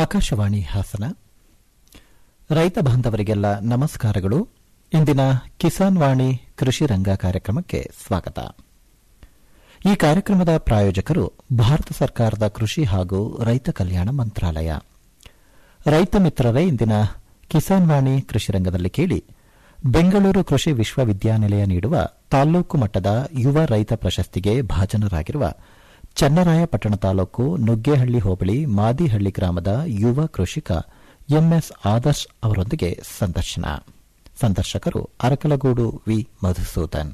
ಆಕಾಶವಾಣಿ ಹಾಸನ ರೈತ ಬಾಂಧವರಿಗೆಲ್ಲ ನಮಸ್ಕಾರಗಳು ಇಂದಿನ ಕಿಸಾನ್ ವಾಣಿ ಕೃಷಿ ರಂಗ ಕಾರ್ಯಕ್ರಮಕ್ಕೆ ಸ್ವಾಗತ ಈ ಕಾರ್ಯಕ್ರಮದ ಪ್ರಾಯೋಜಕರು ಭಾರತ ಸರ್ಕಾರದ ಕೃಷಿ ಹಾಗೂ ರೈತ ಕಲ್ಯಾಣ ಮಂತ್ರಾಲಯ ರೈತ ಮಿತ್ರರೇ ಇಂದಿನ ಕಿಸಾನ್ ವಾಣಿ ಕೃಷಿ ರಂಗದಲ್ಲಿ ಕೇಳಿ ಬೆಂಗಳೂರು ಕೃಷಿ ವಿಶ್ವವಿದ್ಯಾನಿಲಯ ನೀಡುವ ತಾಲ್ಲೂಕು ಮಟ್ಟದ ಯುವ ರೈತ ಪ್ರಶಸ್ತಿಗೆ ಭಾಜನರಾಗಿರುವ ಚನ್ನರಾಯಪಟ್ಟಣ ತಾಲೂಕು ನುಗ್ಗೇಹಳ್ಳಿ ಹೋಬಳಿ ಮಾದಿಹಳ್ಳಿ ಗ್ರಾಮದ ಯುವ ಕೃಷಿಕ ಎಂಎಸ್ ಆದರ್ಶ್ ಅವರೊಂದಿಗೆ ಸಂದರ್ಶನ ಸಂದರ್ಶಕರು ಅರಕಲಗೂಡು ವಿ ಮಧುಸೂದನ್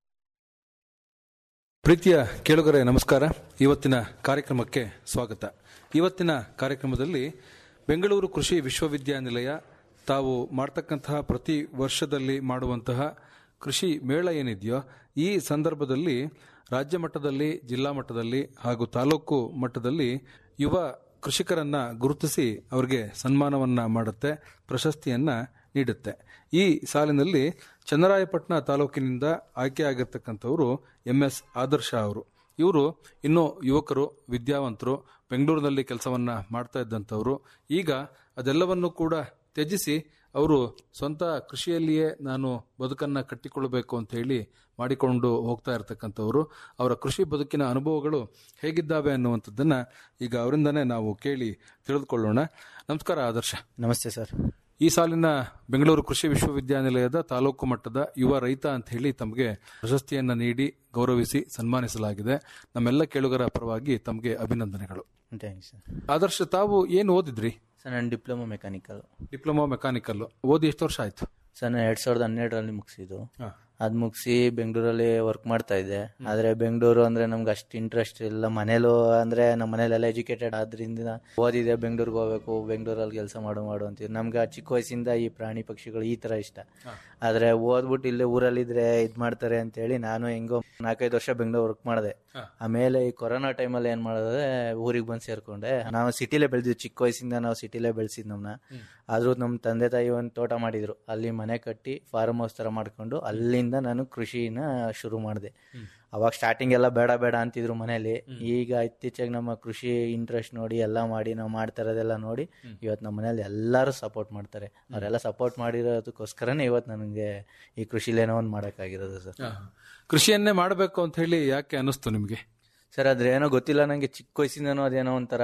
ಪ್ರೀತಿಯ ಕೇಳುಗರೆ ನಮಸ್ಕಾರ ಇವತ್ತಿನ ಕಾರ್ಯಕ್ರಮಕ್ಕೆ ಸ್ವಾಗತ ಇವತ್ತಿನ ಕಾರ್ಯಕ್ರಮದಲ್ಲಿ ಬೆಂಗಳೂರು ಕೃಷಿ ವಿಶ್ವವಿದ್ಯಾನಿಲಯ ತಾವು ಮಾಡ್ತಕ್ಕಂತಹ ಪ್ರತಿ ವರ್ಷದಲ್ಲಿ ಮಾಡುವಂತಹ ಕೃಷಿ ಮೇಳ ಏನಿದೆಯೋ ಈ ಸಂದರ್ಭದಲ್ಲಿ ರಾಜ್ಯ ಮಟ್ಟದಲ್ಲಿ ಜಿಲ್ಲಾ ಮಟ್ಟದಲ್ಲಿ ಹಾಗೂ ತಾಲೂಕು ಮಟ್ಟದಲ್ಲಿ ಯುವ ಕೃಷಿಕರನ್ನ ಗುರುತಿಸಿ ಅವರಿಗೆ ಸನ್ಮಾನವನ್ನ ಮಾಡುತ್ತೆ ಪ್ರಶಸ್ತಿಯನ್ನ ನೀಡುತ್ತೆ ಈ ಸಾಲಿನಲ್ಲಿ ಚನ್ನರಾಯಪಟ್ಟಣ ತಾಲೂಕಿನಿಂದ ಆಯ್ಕೆಯಾಗಿರ್ತಕ್ಕಂಥವರು ಎಂ ಎಸ್ ಆದರ್ಶ ಅವರು ಇವರು ಇನ್ನೂ ಯುವಕರು ವಿದ್ಯಾವಂತರು ಬೆಂಗಳೂರಿನಲ್ಲಿ ಕೆಲಸವನ್ನ ಮಾಡ್ತಾ ಇದ್ದಂಥವ್ರು ಈಗ ಅದೆಲ್ಲವನ್ನು ಕೂಡ ತ್ಯಜಿಸಿ ಅವರು ಸ್ವಂತ ಕೃಷಿಯಲ್ಲಿಯೇ ನಾನು ಬದುಕನ್ನ ಕಟ್ಟಿಕೊಳ್ಳಬೇಕು ಅಂತ ಹೇಳಿ ಮಾಡಿಕೊಂಡು ಹೋಗ್ತಾ ಇರತಕ್ಕಂಥವ್ರು ಅವರ ಕೃಷಿ ಬದುಕಿನ ಅನುಭವಗಳು ಹೇಗಿದ್ದಾವೆ ಅನ್ನುವಂಥದ್ದನ್ನ ಈಗ ಅವರಿಂದನೇ ನಾವು ಕೇಳಿ ತಿಳಿದುಕೊಳ್ಳೋಣ ನಮಸ್ಕಾರ ಆದರ್ಶ ನಮಸ್ತೆ ಸರ್ ಈ ಸಾಲಿನ ಬೆಂಗಳೂರು ಕೃಷಿ ವಿಶ್ವವಿದ್ಯಾನಿಲಯದ ತಾಲೂಕು ಮಟ್ಟದ ಯುವ ರೈತ ಅಂತ ಹೇಳಿ ತಮಗೆ ಪ್ರಶಸ್ತಿಯನ್ನ ನೀಡಿ ಗೌರವಿಸಿ ಸನ್ಮಾನಿಸಲಾಗಿದೆ ನಮ್ಮೆಲ್ಲ ಕೇಳುಗರ ಪರವಾಗಿ ತಮಗೆ ಅಭಿನಂದನೆಗಳು ಥ್ಯಾಂಕ್ಸ್ ಸರ್ ಆದರ್ಶ ತಾವು ಏನು ಓದಿದ್ರಿ ಸರ್ ನಾನು ಡಿಪ್ಲೊಮಾ ಮೆಕ್ಯಾನಿಕಲ್ ಡಿಪ್ಲೊಮಾ ಮೆಕ್ಯಾನಿಕಲ್ ಓದಿ ಎಷ್ಟು ವರ್ಷ ಆಯ್ತು ಸರ್ ನಾನು ಎರಡು ಸಾವಿರದ ಹನ್ನೆರಡರಲ್ಲಿ ಮುಗಿಸಿದ್ದು ಅದು ಮುಗಿಸಿ ಬೆಂಗಳೂರಲ್ಲಿ ವರ್ಕ್ ಮಾಡ್ತಾ ಇದ್ದೆ ಆದರೆ ಬೆಂಗಳೂರು ಅಂದರೆ ನಮ್ಗೆ ಅಷ್ಟು ಇಂಟ್ರೆಸ್ಟ್ ಇಲ್ಲ ಮನೇಲೂ ಅಂದರೆ ನಮ್ಮ ಮನೇಲೆಲ್ಲ ಎಜುಕೇಟೆಡ್ ಆದ್ರಿಂದ ಓದಿದೆ ಬೆಂಗಳೂರಿಗೆ ಹೋಗ್ಬೇಕು ಬೆಂಗಳೂರಲ್ಲಿ ಕೆಲಸ ಮಾಡು ಮಾಡು ಅಂತೀವಿ ನಮ್ಗೆ ಆ ಚಿಕ್ಕ ವಯಸ್ಸಿಂದ ಈ ಪ್ರಾಣಿ ಪಕ್ಷಿಗಳು ಈ ಥರ ಇಷ್ಟ ಆದರೆ ಓದ್ಬಿಟ್ಟು ಇಲ್ಲೇ ಊರಲ್ಲಿದ್ರೆ ಇದು ಮಾಡ್ತಾರೆ ಅಂತೇಳಿ ನಾನು ಹೆಂಗೋ ನಾಲ್ಕೈದು ವರ್ಷ ಬೆಂಗಳೂರು ವರ್ಕ್ ಮಾಡಿದೆ ಆಮೇಲೆ ಈ ಕೊರೋನಾ ಟೈಮಲ್ಲಿ ಏನು ಮಾಡಿದ್ರೆ ಊರಿಗೆ ಬಂದು ಸೇರ್ಕೊಂಡೆ ನಾವು ಸಿಟಿಲೇ ಬೆಳೆದಿದ್ದು ಚಿಕ್ಕ ವಯಸ್ಸಿಂದ ನಾವು ಸಿಟಿಲೇ ಬೆಳೆಸಿದ್ ನಮ್ಮನ್ನ ಆದರೂ ನಮ್ಮ ತಂದೆ ತಾಯಿ ಒಂದು ತೋಟ ಮಾಡಿದ್ರು ಅಲ್ಲಿ ಮನೆ ಕಟ್ಟಿ ಫಾರ್ಮ್ ಹೌಸ್ ಥರ ಮಾಡ್ಕೊಂಡು ಅಲ್ಲಿಂದ ನಾನು ಕೃಷಿನ ಶುರು ಮಾಡಿದೆ ಅವಾಗ ಸ್ಟಾರ್ಟಿಂಗ್ ಎಲ್ಲ ಬೇಡ ಬೇಡ ಅಂತಿದ್ರು ಮನೇಲಿ ಈಗ ಇತ್ತೀಚೆಗೆ ನಮ್ಮ ಕೃಷಿ ಇಂಟ್ರೆಸ್ಟ್ ನೋಡಿ ಎಲ್ಲ ಮಾಡಿ ನಾವು ಮಾಡ್ತಾ ಇರೋದೆಲ್ಲ ನೋಡಿ ಇವತ್ತು ನಮ್ಮ ಮನೇಲಿ ಎಲ್ಲರೂ ಸಪೋರ್ಟ್ ಮಾಡ್ತಾರೆ ಅವರೆಲ್ಲ ಸಪೋರ್ಟ್ ಮಾಡಿರೋದಕ್ಕೋಸ್ಕರನೇ ಇವತ್ತು ನನಗೆ ಈ ಕೃಷಿಲೇನೋ ಒಂದು ಮಾಡೋಕ್ಕಾಗಿರೋದು ಸರ್ ಕೃಷಿಯನ್ನೇ ಮಾಡಬೇಕು ಅಂತ ಹೇಳಿ ಯಾಕೆ ಅನಿಸ್ತು ನಿಮಗೆ ಸರ್ ಅದ್ರ ಏನೋ ಗೊತ್ತಿಲ್ಲ ನಂಗೆ ಚಿಕ್ಕ ವಯಸ್ಸಿಂದನೂ ಅದೇನೋ ಒಂಥರ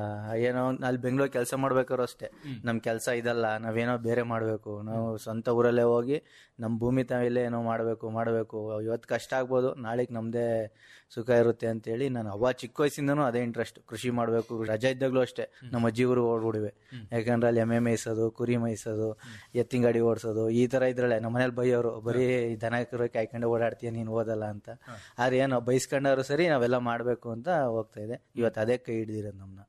ಏನೋ ಒಂದ್- ಅಲ್ಲಿ ಬೆಂಗಳೂರು ಕೆಲಸ ಮಾಡ್ಬೇಕಾದ್ರು ಅಷ್ಟೇ ನಮ್ ಕೆಲಸ ಇದಲ್ಲ ನಾವೇನೋ ಬೇರೆ ಮಾಡಬೇಕು ನಾವು ಸ್ವಂತ ಊರಲ್ಲೇ ಹೋಗಿ ನಮ್ಮ ಭೂಮಿ ತಾವಿಲ್ಲೇ ಏನೋ ಮಾಡಬೇಕು ಮಾಡಬೇಕು ಇವತ್ತು ಕಷ್ಟ ಆಗ್ಬೋದು ನಾಳೆಗೆ ನಮ್ದೇ ಸುಖ ಇರುತ್ತೆ ಅಂತೇಳಿ ನಾನು ಅವಾಗ ಚಿಕ್ಕ ವಯಸ್ಸಿಂದನೂ ಅದೇ ಇಂಟ್ರೆಸ್ಟ್ ಕೃಷಿ ಮಾಡಬೇಕು ರಜೆ ಇದ್ದಾಗಲೂ ಅಷ್ಟೇ ನಮ್ಮ ಅಜ್ಜಿ ಊರು ಓಡ್ಬಿಡಿವೆ ಯಾಕಂದ್ರೆ ಅಲ್ಲಿ ಎಮ್ಮೆ ಮೇಯಿಸೋದು ಕುರಿ ಮೇಯಿಸೋದು ಎತ್ತಿನ ಗಾಡಿ ಓಡಿಸೋದು ಈ ತರ ಇದ್ರಲ್ಲೇ ನಮ್ಮ ಮನೇಲಿ ಬೈಯೋರು ಬರೀ ದನ ಕರು ಕಾಯ್ಕೊಂಡು ಓಡಾಡ್ತೀಯ ನೀನು ಓದಲ್ಲ ಅಂತ ಆದ್ರೆ ಏನೋ ಬೈಸ್ಕೊಂಡವ್ರು ಸರಿ ನಾವೆಲ್ಲ ಮಾಡಬೇಕು ಅಂತ ಹೋಗ್ತಾ ಇದೆ ಇವತ್ತು ಅದೇ ಕೈ ಹಿಡ್ದಿರೋದು ನಮ್ಮನ್ನ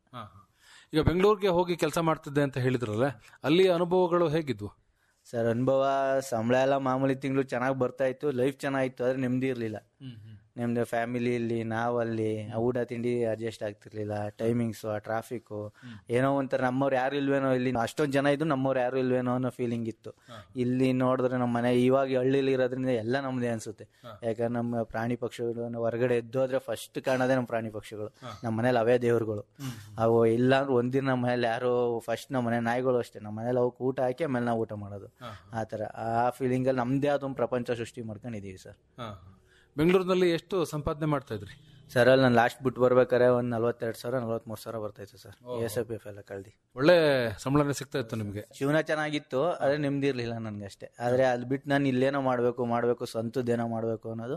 ಈಗ ಬೆಂಗಳೂರಿಗೆ ಹೋಗಿ ಕೆಲಸ ಮಾಡ್ತಿದ್ದೆ ಅಂತ ಹೇಳಿದ್ರಲ್ಲ ಅಲ್ಲಿ ಅನುಭವಗಳು ಹೇಗಿದ್ವು ಸರ್ ಅನುಭವ ಸಂಬಳ ಎಲ್ಲ ಮಾಮೂಲಿ ತಿಂಗಳು ಚೆನ್ನಾಗಿ ಬರ್ತಾ ಇತ್ತು ಲೈಫ್ ಚೆನ್ನಾಗಿತ್ತು ಆದ್ರೆ ನೆಮ್ಮದಿ ಇರಲಿಲ್ಲ ನಿಮ್ದು ಫ್ಯಾಮಿಲಿಯಲ್ಲಿ ನಾವಲ್ಲಿ ಆ ಊಟ ತಿಂಡಿ ಅಡ್ಜಸ್ಟ್ ಆಗ್ತಿರ್ಲಿಲ್ಲ ಟೈಮಿಂಗ್ಸು ಆ ಟ್ರಾಫಿಕ್ಕು ಏನೋ ಒಂಥರ ನಮ್ಮವ್ರು ಯಾರು ಇಲ್ವೇನೋ ಇಲ್ಲಿ ಅಷ್ಟೊಂದು ಜನ ಇದ್ದು ನಮ್ಮವ್ರು ಯಾರು ಇಲ್ವೇನೋ ಅನ್ನೋ ಫೀಲಿಂಗ್ ಇತ್ತು ಇಲ್ಲಿ ನೋಡಿದ್ರೆ ನಮ್ಮ ಮನೆ ಇವಾಗ ಹಳ್ಳಿಲಿ ಇರೋದ್ರಿಂದ ಎಲ್ಲ ನಮ್ಮದೇ ಅನ್ಸುತ್ತೆ ಯಾಕಂದ್ರೆ ನಮ್ಮ ಪ್ರಾಣಿ ಪಕ್ಷಿಗಳು ನಾವು ಹೊರಗಡೆ ಎದ್ದೋದ್ರೆ ಫಸ್ಟ್ ಕಾಣೋದೇ ನಮ್ಮ ಪ್ರಾಣಿ ಪಕ್ಷಿಗಳು ನಮ್ಮ ಮನೇಲಿ ಅವೇ ದೇವ್ರುಗಳು ಅವು ಇಲ್ಲ ಅಂದ್ರೆ ಒಂದಿನ ನಮ್ಮ ಮನೇಲಿ ಯಾರು ಫಸ್ಟ್ ನಮ್ಮ ಮನೆ ನಾಯಿಗಳು ಅಷ್ಟೇ ನಮ್ಮ ಮನೇಲಿ ಅವಕ್ಕೆ ಊಟ ಹಾಕಿ ಆಮೇಲೆ ನಾವು ಊಟ ಮಾಡೋದು ಆ ಥರ ಆ ಫೀಲಿಂಗಲ್ಲಿ ನಮ್ಮದೇ ಆದ ಒಂದು ಪ್ರಪಂಚ ಸೃಷ್ಟಿ ಮಾಡ್ಕೊಂಡಿದೀವಿ ಸರ್ ಬೆಂಗಳೂರಿನಲ್ಲಿ ಎಷ್ಟು ಸಂಪಾದನೆ ಮಾಡ್ತಾ ಇದ್ರಿ ಸರ್ ಅಲ್ಲಿ ನಾನು ಲಾಸ್ಟ್ ಬಿಟ್ಟು ಬರ್ಬೇಕಾರೆ ಒಂದು ನಲ್ವತ್ತೆರಡು ಸಾವಿರ ನಲ್ವತ್ಮೂರು ಸಾವಿರ ಬರ್ತಾಯಿತ್ತು ಸರ್ ಎಸ್ ಎಫ್ ಎಫ್ ಎಲ್ಲ ಕಳ್ದಿ ಒಳ್ಳೆ ಸಂಬಳನೇ ಸಿಗ್ತಾ ಇತ್ತು ನಿಮಗೆ ಜೀವನ ಚೆನ್ನಾಗಿತ್ತು ಆದ್ರೆ ನೆಮ್ಮದಿ ಇರಲಿಲ್ಲ ನನಗೆ ಅಷ್ಟೇ ಆದ್ರೆ ಅಲ್ಲಿ ಬಿಟ್ಟು ನಾನು ಇಲ್ಲೇನೋ ಮಾಡಬೇಕು ಮಾಡಬೇಕು ಸ್ವಂತದ್ದೇನೋ ಮಾಡಬೇಕು ಅನ್ನೋದು